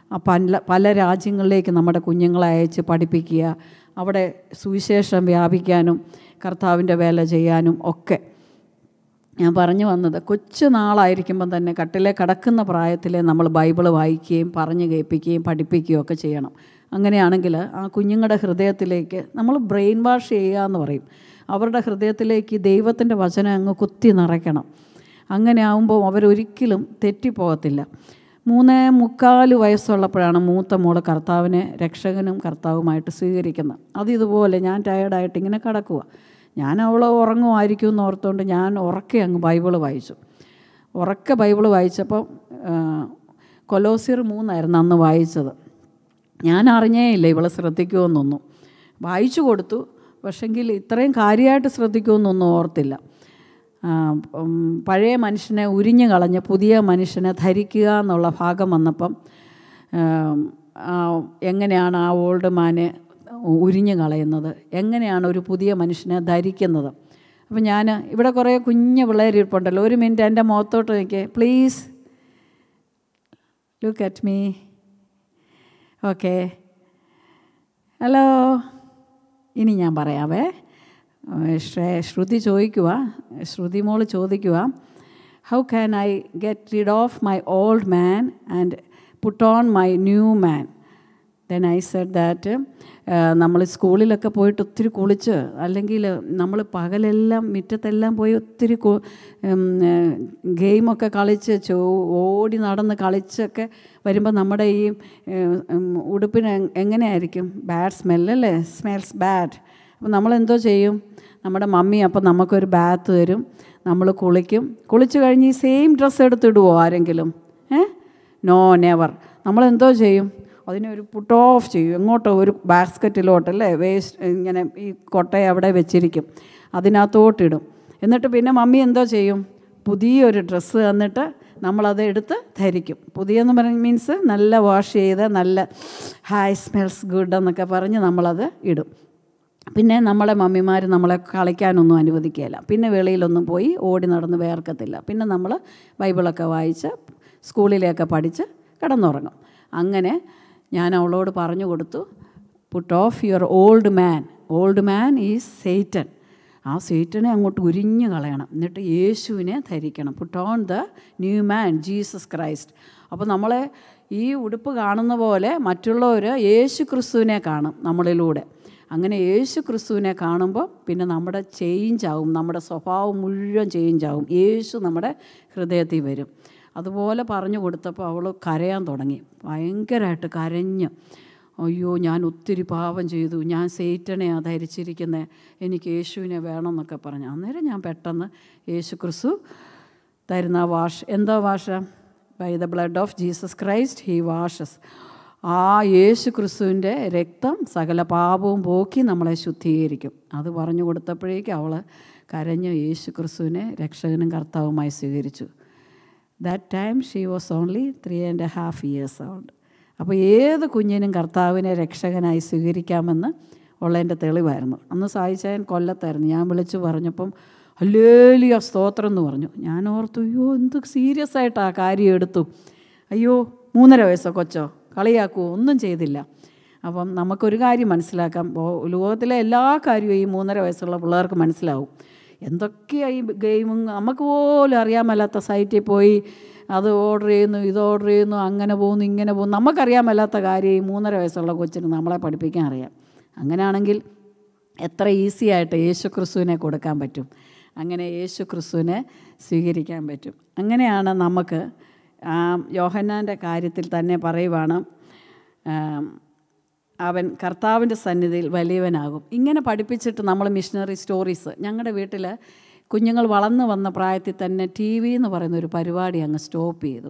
A: പല പല രാജ്യങ്ങളിലേക്ക് നമ്മുടെ കുഞ്ഞുങ്ങളെ അയച്ച് പഠിപ്പിക്കുക അവിടെ സുവിശേഷം വ്യാപിക്കാനും കർത്താവിൻ്റെ വേല ചെയ്യാനും ഒക്കെ ഞാൻ പറഞ്ഞു വന്നത് കൊച്ചു നാളായിരിക്കുമ്പം തന്നെ കട്ടിലെ കിടക്കുന്ന പ്രായത്തിൽ നമ്മൾ ബൈബിൾ വായിക്കുകയും പറഞ്ഞു കേൾപ്പിക്കുകയും പഠിപ്പിക്കുകയും ഒക്കെ ചെയ്യണം അങ്ങനെയാണെങ്കിൽ ആ കുഞ്ഞുങ്ങളുടെ ഹൃദയത്തിലേക്ക് നമ്മൾ ബ്രെയിൻ വാഷ് ചെയ്യുക എന്ന് പറയും അവരുടെ ഹൃദയത്തിലേക്ക് ദൈവത്തിൻ്റെ വചനം അങ്ങ് കുത്തി നിറയ്ക്കണം അങ്ങനെ ആകുമ്പോൾ അവരൊരിക്കലും തെറ്റിപ്പോകത്തില്ല മൂന്നേ മുക്കാല് വയസ്സുള്ളപ്പോഴാണ് മൂത്ത മോള് കർത്താവിനെ രക്ഷകനും കർത്താവുമായിട്ട് സ്വീകരിക്കുന്നത് അത് ഇതുപോലെ ഞാൻ ടയേർഡായിട്ട് ഇങ്ങനെ കിടക്കുക ഞാൻ അവൾ ഉറങ്ങുമായിരിക്കും എന്ന് ഓർത്തുകൊണ്ട് ഞാൻ ഉറക്കെ അങ്ങ് ബൈബിള് വായിച്ചു ഉറക്കെ ബൈബിള് വായിച്ചപ്പോൾ കൊലോസിയർ മൂന്നായിരുന്നു അന്ന് വായിച്ചത് ഞാൻ അറിഞ്ഞേ ഇല്ല ഇവളെ ശ്രദ്ധിക്കുമെന്നൊന്നും വായിച്ചു കൊടുത്തു പക്ഷെങ്കിൽ ഇത്രയും കാര്യമായിട്ട് ശ്രദ്ധിക്കുമെന്നൊന്നും ഓർത്തില്ല ആ, ഉം, പഴയ മനുഷ്യനെ ഉരിഞ്ഞു കളഞ്ഞ് പുതിയ മനുഷ്യനെ ധരിക്കുക എന്നുള്ള ഭാഗം വന്നപ്പം ആം, ആ, എങ്ങനെയാണ് ആ ഓൾഡ് മാനെ ഉരിഞ്ഞു കളയുന്നത് എങ്ങനെയാണ് ഒരു പുതിയ മനുഷ്യനെ ധരിക്കുന്നത് അപ്പം ഞാൻ ഇവിടെ കുറേ കുഞ്ഞു പിള്ളേരിപ്പുണ്ടല്ലോ ഒരു മിനിറ്റ് എൻ്റെ മുഖത്തോട്ട് നോക്കിയേ please look at me okay hello ഇനി ഞാൻ പറയാവേ ഏഹ് ശ്രേ- ശ്രുതി ചോദിക്കുക ശ്രുതി മോള് ചോദിക്കുക how can I get rid of my old man and put on my new man then I said that നമ്മൾ സ്കൂളിലൊക്കെ പോയിട്ട് ഒത്തിരി കുളിച്ച് അല്ലെങ്കിൽ നമ്മൾ പകലെല്ലാം മുറ്റത്തെല്ലാം പോയി ഒത്തിരി കു- ഉം, ഏഹ്, ഗെയിമൊക്കെ കളിച്ച് ചോ ഓടി നടന്ന് കളിച്ചൊക്കെ വരുമ്പോൾ നമ്മുടെ ഈ ഏഹ്, ഉം, ഉടുപ്പിന് എ- എങ്ങനെയായിരിക്കും ബാഡ് സ്മെല്ലല്ലേ സ്മെൽസ് ബാഡ് അപ്പോൾ നമ്മളെന്തോ ചെയ്യും നമ്മുടെ മമ്മി അപ്പം നമുക്കൊരു ബാത്ത് തരും നമ്മൾ കുളിക്കും കുളിച്ച് കഴിഞ്ഞ് ഈ സെയിം ഡ്രസ്സ് എടുത്തിടുവോ ആരെങ്കിലും ഏ നോ നെവർ നമ്മളെന്തോ ചെയ്യും അതിനെ ഒരു പുട്ട് ഓഫ് ചെയ്യും എങ്ങോട്ടോ ഒരു ബാസ്ക്കറ്റിലോട്ടല്ലേ വേസ്റ്റ് ഇങ്ങനെ ഈ കൊട്ടയെ അവിടെ വെച്ചിരിക്കും അതിനകത്തോട്ടിടും എന്നിട്ട് പിന്നെ മമ്മി എന്തോ ചെയ്യും പുതിയൊരു ഡ്രസ്സ് തന്നിട്ട് നമ്മളത് എടുത്ത് ധരിക്കും പുതിയെന്ന് പറഞ്ഞ മീൻസ് നല്ല വാഷ് ചെയ്ത് നല്ല ഹായ് സ്മെൽസ് ഗുഡ് എന്നൊക്കെ പറഞ്ഞ് നമ്മളത് ഇടും പിന്നെ നമ്മളെ മമ്മിമാർ നമ്മളെ കളിക്കാനൊന്നും അനുവദിക്കുകയില്ല പിന്നെ വെളിയിലൊന്നും പോയി ഓടി നടന്ന് വേർക്കത്തില്ല പിന്നെ നമ്മൾ ബൈബിളൊക്കെ വായിച്ച് സ്കൂളിലെയൊക്കെ പഠിച്ച് കിടന്നുറങ്ങും അങ്ങനെ ഞാൻ അവളോട് പറഞ്ഞു കൊടുത്തു put off your old man old man is Satan ആ സീറ്റനെ അങ്ങോട്ട് ഉരിഞ്ഞു കളയണം എന്നിട്ട് യേശുവിനെ ധരിക്കണം put on the new man Jesus Christ അപ്പോൾ നമ്മളെ ഈ ഉടുപ്പ് കാണുന്ന പോലെ മറ്റുള്ളവർ യേശു ക്രിസ്തുവിനെ കാണും നമ്മളിലൂടെ അങ്ങനെ യേശു ക്രിസ്തുവിനെ കാണുമ്പോൾ പിന്നെ നമ്മുടെ ചേഞ്ച് ആവും നമ്മുടെ സ്വഭാവം മുഴുവൻ ചേഞ്ച് ആവും യേശു നമ്മുടെ ഹൃദയത്തിൽ വരും അതുപോലെ പറഞ്ഞു കൊടുത്തപ്പോൾ അവൾ കരയാൻ തുടങ്ങി ഭയങ്കരമായിട്ട് കരഞ്ഞ് അയ്യോ ഞാൻ ഒത്തിരി പാപം ചെയ്തു ഞാൻ സേറ്റനെയാണ് ധരിച്ചിരിക്കുന്നത് എനിക്ക് യേശുവിനെ വേണം എന്നൊക്കെ പറഞ്ഞു അന്നേരം ഞാൻ പെട്ടെന്ന് യേശു ക്രിസ്തു തരുന്ന വാഷ് എന്താ wash by the blood of Jesus Christ he washes ആ യേശു ക്രിസ്തുവിൻ്റെ രക്തം സകല പാപവും പോക്കി നമ്മളെ ശുദ്ധീകരിക്കും അത് പറഞ്ഞു കൊടുത്തപ്പോഴേക്കും അവൾ കരഞ്ഞ് യേശു ക്രിസ്തുവിനെ രക്ഷകനും കർത്താവുമായി സ്വീകരിച്ചു that time she was only three and half years old അപ്പോൾ ഏത് കുഞ്ഞിനും കർത്താവിനെ രക്ഷകനായി സ്വീകരിക്കാമെന്ന് ഉള്ളതിൻ്റെ തെളിവായിരുന്നു അന്ന് സായിച്ചായൻ കൊല്ലത്തായിരുന്നു ഞാൻ വിളിച്ചു പറഞ്ഞപ്പം അല്ലേലിയ സ്തോത്രം എന്ന് പറഞ്ഞു ഞാൻ ഓർത്തു അയ്യോ എന്ത് സീരിയസ് ആയിട്ട് ആ കാര്യം എടുത്തു അയ്യോ മൂന്നര വയസ്സോ കൊച്ചോ കളിയാക്കുവോ ഒന്നും ചെയ്തില്ല അപ്പം നമുക്കൊരു കാര്യം മനസ്സിലാക്കാം ഓ- ലോകത്തിലെ എല്ലാ കാര്യവും ഈ മൂന്നര വയസ്സുള്ള പിള്ളേർക്ക് മനസ്സിലാവും എന്തൊക്കെയാണ് ഈ ഗെയിമും നമുക്ക് പോലും അറിയാൻ മേലാത്ത സൈറ്റിൽ പോയി അത് ഓർഡർ ചെയ്യുന്നു ഇത് ഓർഡർ ചെയ്യുന്നു അങ്ങനെ പോകുന്നു ഇങ്ങനെ പോകുന്നു നമുക്കറിയാൻ മേലാത്ത കാര്യം ഈ മൂന്നര വയസ്സുള്ള കൊച്ചിന് നമ്മളെ പഠിപ്പിക്കാൻ അറിയാം അങ്ങനെയാണെങ്കിൽ എത്ര ഈസി ആയിട്ട് യേശു ക്രിസ്തുവിനെ കൊടുക്കാൻ പറ്റും അങ്ങനെ യേശു ക്രിസ്തുവിനെ സ്വീകരിക്കാൻ പറ്റും അങ്ങനെയാണ് നമുക്ക് ആ യോഹന്നാൻ്റെ കാര്യത്തിൽ തന്നെ പറയുവാണ് ആം, അവൻ കർത്താവിൻ്റെ സന്നിധിയിൽ വലിയവനാകും ഇങ്ങനെ പഠിപ്പിച്ചിട്ട് നമ്മൾ മിഷണറി സ്റ്റോറീസ് ഞങ്ങളുടെ വീട്ടിൽ കുഞ്ഞുങ്ങൾ വളർന്നു വന്ന പ്രായത്തിൽ തന്നെ ടി വി എന്ന് പറയുന്ന ഒരു പരിപാടി അങ്ങ് സ്റ്റോപ്പ് ചെയ്തു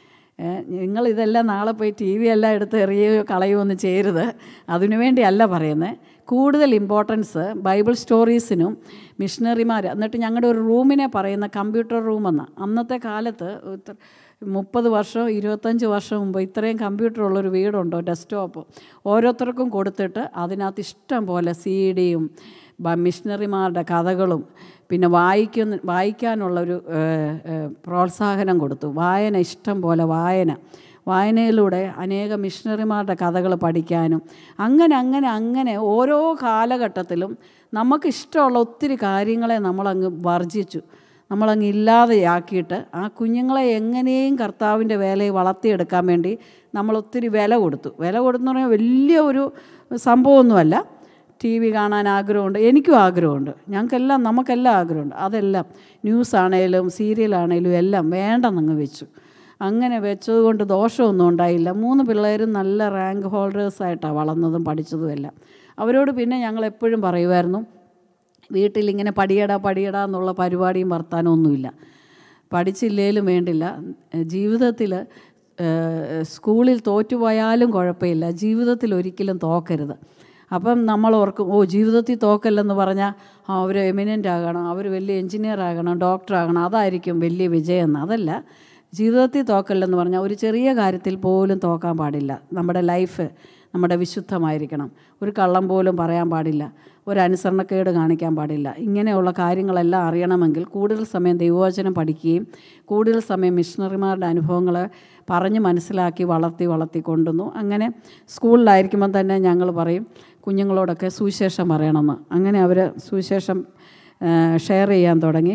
A: നിങ്ങൾ ഇതെല്ലാം നാളെ പോയി ടി വി എല്ലാം എടുത്ത് എറിയുകയോ കളയുകയോ ഒന്നും ചെയ്യരുത് അതിനുവേണ്ടി അല്ല പറയുന്നത് കൂടുതൽ ഇമ്പോർട്ടൻസ് ബൈബിൾ സ്റ്റോറീസിനും മിഷണറിമാർ എന്നിട്ട് ഞങ്ങളുടെ ഒരു റൂമിനെ പറയുന്ന കമ്പ്യൂട്ടർ റൂമെന്ന് അന്നത്തെ കാലത്ത് ഇത്ര- മുപ്പത് വർഷം ഇരുപത്തഞ്ച് വർഷം മുമ്പ് ഇത്രയും കമ്പ്യൂട്ടർ ഉള്ളൊരു വീടുണ്ടോ ഡെസ്ക്ടോപ്പ് ഓരോരുത്തർക്കും കൊടുത്തിട്ട് അതിനകത്ത് ഇഷ്ടം പോലെ സി ഡിയും മിഷണറിമാരുടെ കഥകളും പിന്നെ വായിക്കുന്ന വായിക്കാനുള്ളൊരു ഏഹ്, ഏഹ്, പ്രോത്സാഹനം കൊടുത്തു വായന ഇഷ്ടം പോലെ വായന വായനയിലൂടെ അനേക മിഷണറിമാരുടെ കഥകൾ പഠിക്കാനും അങ്ങനെ അങ്ങനെ അങ്ങനെ ഓരോ കാലഘട്ടത്തിലും നമുക്കിഷ്ടമുള്ള ഒത്തിരി കാര്യങ്ങളെ നമ്മളങ്ങ് വർജിച്ചു നമ്മളങ്ങ് ഇല്ലാതെയാക്കിയിട്ട് ആ കുഞ്ഞുങ്ങളെ എങ്ങനെയും കർത്താവിൻ്റെ വേലയെ വളർത്തിയെടുക്കാൻ വേണ്ടി നമ്മൾ ഒത്തിരി വില കൊടുത്തു വില കൊടുത്തെന്ന് പറഞ്ഞാൽ വലിയ ഒരു സംഭവമൊന്നുമല്ല ടി വി കാണാൻ ആഗ്രഹമുണ്ട് എനിക്കും ആഗ്രഹമുണ്ട് ഞങ്ങൾക്കെല്ലാം നമുക്കെല്ലാം ആഗ്രഹമുണ്ട് അതെല്ലാം ന്യൂസ് ആണേലും സീരിയലാണേലും എല്ലാം വേണ്ടെന്നങ്ങ് വെച്ചു അങ്ങനെ വെച്ചതുകൊണ്ട് ദോഷമൊന്നും ഉണ്ടായില്ല മൂന്ന് പിള്ളേരും നല്ല റാങ്ക് ഹോൾഡേഴ്സായിട്ടാണ് വളർന്നതും പഠിച്ചതും എല്ലാം അവരോട് പിന്നെ ഞങ്ങൾ എപ്പോഴും പറയുമായിരുന്നു വീട്ടിലിങ്ങനെ പടിയടാ പടിയടാ എന്നുള്ള പരിപാടിയും വർത്താനമൊന്നുമില്ല പഠിച്ചില്ലേലും വേണ്ടില്ല ജീവിതത്തിൽ സ്കൂളിൽ തോറ്റുപോയാലും കുഴപ്പമില്ല ജീവിതത്തിൽ ഒരിക്കലും തോക്കരുത് അപ്പം നമ്മൾ ഓർക്കും ഓ ജീവിതത്തിൽ തോക്കല്ലെന്ന് പറഞ്ഞാൽ അവർ എമിനൻ്റ് ആകണം അവർ വലിയ എൻജിനീയർ ആകണം ഡോക്ടർ ആകണം അതായിരിക്കും വലിയ വിജയം എന്ന് അതല്ല ജീവിതത്തിൽ തോക്കല്ലെന്ന് പറഞ്ഞാൽ ഒരു ചെറിയ കാര്യത്തിൽ പോലും തോക്കാൻ പാടില്ല നമ്മുടെ ലൈഫ് നമ്മുടെ വിശുദ്ധമായിരിക്കണം ഒരു കള്ളം പോലും പറയാൻ പാടില്ല ഒരു അനുസരണക്കേട് കാണിക്കാൻ പാടില്ല ഇങ്ങനെയുള്ള കാര്യങ്ങളെല്ലാം അറിയണമെങ്കിൽ കൂടുതൽ സമയം ദൈവവചനം പഠിക്കുകയും കൂടുതൽ സമയം മിഷണറിമാരുടെ അനുഭവങ്ങൾ പറഞ്ഞ് മനസ്സിലാക്കി വളർത്തി വളർത്തി കൊണ്ടുവന്നു അങ്ങനെ സ്കൂളിലായിരിക്കുമ്പം തന്നെ ഞങ്ങൾ പറയും കുഞ്ഞുങ്ങളോടൊക്കെ സുവിശേഷം പറയണമെന്ന് അങ്ങനെ അവർ സുവിശേഷം ഷെയർ ചെയ്യാൻ തുടങ്ങി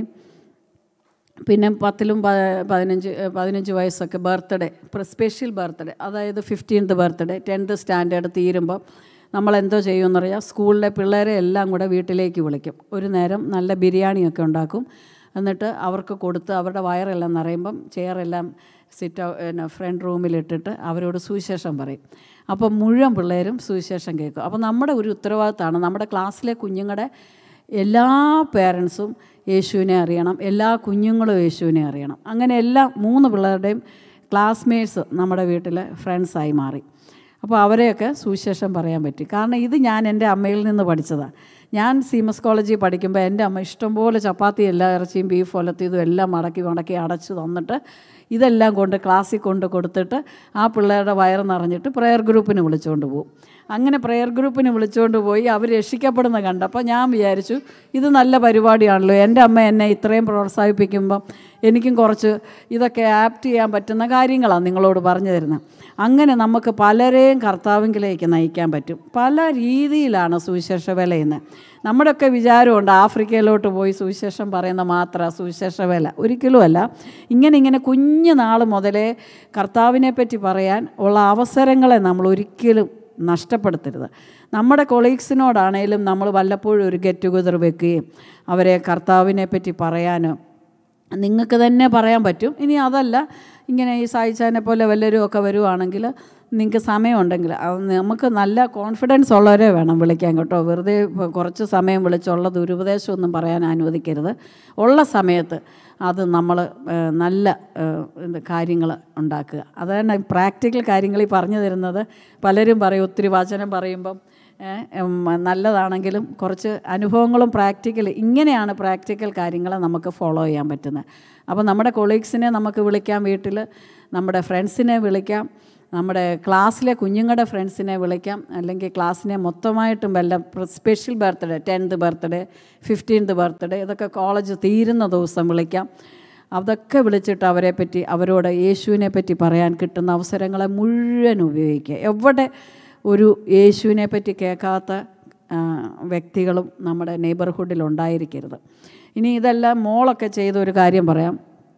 A: പിന്നെ പത്തിലും പ- പതിനഞ്ച് പതിനഞ്ച് വയസ്സൊക്കെ ബർത്ത്ഡേ സ്പെഷ്യൽ ബർത്ത്ഡേ അതായത് ഫിഫ്റ്റീൻത്ത് ബർത്ത്ഡേ ടെൻത്ത് സ്റ്റാൻഡേർഡ് തീരുമ്പോൾ നമ്മൾ എന്തോ ചെയ്യുമെന്നറിയാം സ്കൂളിലെ പിള്ളേരെ എല്ലാം കൂടെ വീട്ടിലേക്ക് വിളിക്കും ഒരു നേരം നല്ല ബിരിയാണിയൊക്കെ ഉണ്ടാക്കും എന്നിട്ട് അവർക്ക് കൊടുത്ത് അവരുടെ വയറെല്ലാം നിറയുമ്പം ചെയറെല്ലാം സിറ്റ് പിന്നെ ഫ്രണ്ട് റൂമിലിട്ടിട്ട് അവരോട് സുവിശേഷം പറയും അപ്പം മുഴുവൻ പിള്ളേരും സുവിശേഷം കേൾക്കും അപ്പോൾ നമ്മുടെ ഒരു ഉത്തരവാദിത്തമാണ് നമ്മുടെ ക്ലാസ്സിലെ കുഞ്ഞുങ്ങളുടെ എല്ലാ പേരൻസും യേശുവിനെ അറിയണം എല്ലാ കുഞ്ഞുങ്ങളും യേശുവിനെ അറിയണം അങ്ങനെ എല്ലാ മൂന്ന് പിള്ളേരുടെയും ക്ലാസ്മേറ്റ്സ് നമ്മുടെ വീട്ടിലെ ഫ്രണ്ട്സായി മാറി അപ്പോൾ അവരെയൊക്കെ സുവിശേഷം പറയാൻ പറ്റി കാരണം ഇത് ഞാൻ എൻ്റെ അമ്മയിൽ നിന്ന് പഠിച്ചതാണ് ഞാൻ സീമസ് കോളേജിൽ പഠിക്കുമ്പോൾ എൻ്റെ അമ്മ ഇഷ്ടംപോലെ ചപ്പാത്തി എല്ലാ ഇറച്ചിയും ബീഫ് ഒലത്തിയതും എല്ലാം മടക്കി മടക്കി അടച്ച് തന്നിട്ട് ഇതെല്ലാം കൊണ്ട് ക്ലാസ്സിൽ കൊണ്ട് കൊടുത്തിട്ട് ആ പിള്ളേരുടെ വയറ് നിറഞ്ഞിട്ട് പ്രെയർ ഗ്രൂപ്പിന് വിളിച്ചുകൊണ്ട് പോകും അങ്ങനെ പ്രെയർ ഗ്രൂപ്പിന് വിളിച്ചുകൊണ്ട് പോയി അവർ രക്ഷിക്കപ്പെടുന്ന കണ്ടപ്പോൾ ഞാൻ വിചാരിച്ചു ഇത് നല്ല പരിപാടിയാണല്ലോ എൻ്റെ അമ്മ എന്നെ ഇത്രയും പ്രോത്സാഹിപ്പിക്കുമ്പം എനിക്കും കുറച്ച് ഇതൊക്കെ ആപ്റ്റ് ചെയ്യാൻ പറ്റുന്ന കാര്യങ്ങളാണ് നിങ്ങളോട് പറഞ്ഞു തരുന്നത് അങ്ങനെ നമുക്ക് പലരെയും കർത്താവിങ്കിലേക്ക് നയിക്കാൻ പറ്റും പല രീതിയിലാണ് സുവിശേഷ വേല ചെയ്യുന്നത് നമ്മുടെയൊക്കെ വിചാരമുണ്ട് ആഫ്രിക്കയിലോട്ട് പോയി സുവിശേഷം പറയുന്ന മാത്രം സുവിശേഷ വേല ഒരിക്കലുമല്ല ഇങ്ങനെ ഇങ്ങനെ കുഞ്ഞു നാൾ മുതലേ കർത്താവിനെ പറ്റി പറയാൻ ഉള്ള അവസരങ്ങളെ നമ്മൾ ഒരിക്കലും നഷ്ടപ്പെടുത്തരുത് നമ്മുടെ കൊളീഗ്സിനോടാണേലും നമ്മൾ വല്ലപ്പോഴും ഒരു ഗെറ്റ് ടുഗദർ വെക്കുകയും അവരെ കർത്താവിനെ പറ്റി പറയാനോ നിങ്ങൾക്ക് തന്നെ പറയാൻ പറ്റും ഇനി അതല്ല ഇങ്ങനെ ഈ സായിച്ചാനെ പോലെ വല്ലവരും ഒക്കെ വരുവാണെങ്കിൽ നിങ്ങൾക്ക് സമയമുണ്ടെങ്കിൽ അത് നമുക്ക് നല്ല കോൺഫിഡൻസ് ഉള്ളവരെ വേണം വിളിക്കാൻ കേട്ടോ വെറുതെ ഇപ്പൊ കുറച്ച് സമയം വിളിച്ചുള്ള ദുരുപദേശമൊന്നും പറയാൻ അനുവദിക്കരുത് ഉള്ള സമയത്ത് അത് നമ്മൾ നല്ല കാര്യങ്ങൾ ഉണ്ടാക്കുക അതാണ് പ്രാക്ടിക്കൽ കാര്യങ്ങൾ ഈ പറഞ്ഞു തരുന്നത് പലരും പറയും ഒത്തിരി വചനം പറയുമ്പം ഏ, ഉം, നല്ലതാണെങ്കിലും കുറച്ച് അനുഭവങ്ങളും പ്രാക്ടിക്കൽ ഇങ്ങനെയാണ് പ്രാക്ടിക്കൽ കാര്യങ്ങൾ നമുക്ക് ഫോളോ ചെയ്യാൻ പറ്റുന്നത് അപ്പോൾ നമ്മുടെ കൊളീഗ്സിനെ നമുക്ക് വിളിക്കാം വീട്ടിൽ നമ്മുടെ ഫ്രണ്ട്സിനെ വിളിക്കാം നമ്മുടെ ക്ലാസ്സിലെ കുഞ്ഞുങ്ങളുടെ ഫ്രണ്ട്സിനെ വിളിക്കാം അല്ലെങ്കിൽ ക്ലാസ്സിനെ മൊത്തമായിട്ടും വല്ല special birthday tenth birthday fifteenth birthday ഇതൊക്കെ കോളേജ് തീരുന്ന ദിവസം വിളിക്കാം അതൊക്കെ വിളിച്ചിട്ട് അവരെ പറ്റി അവരോട് യേശുവിനെ പറ്റി പറയാൻ കിട്ടുന്ന അവസരങ്ങളെ മുഴുവൻ ഉപയോഗിക്കുക എവിടെ ഒരു യേശുവിനെ പറ്റി കേൾക്കാത്ത ആ, വ്യക്തികളും നമ്മുടെ നെയ്ബർഹുഡിൽ ഉണ്ടായിരിക്കരുത് ഇനി ഇതെല്ലാം മോളൊക്കെ ചെയ്ത ഒരു കാര്യം പറയാം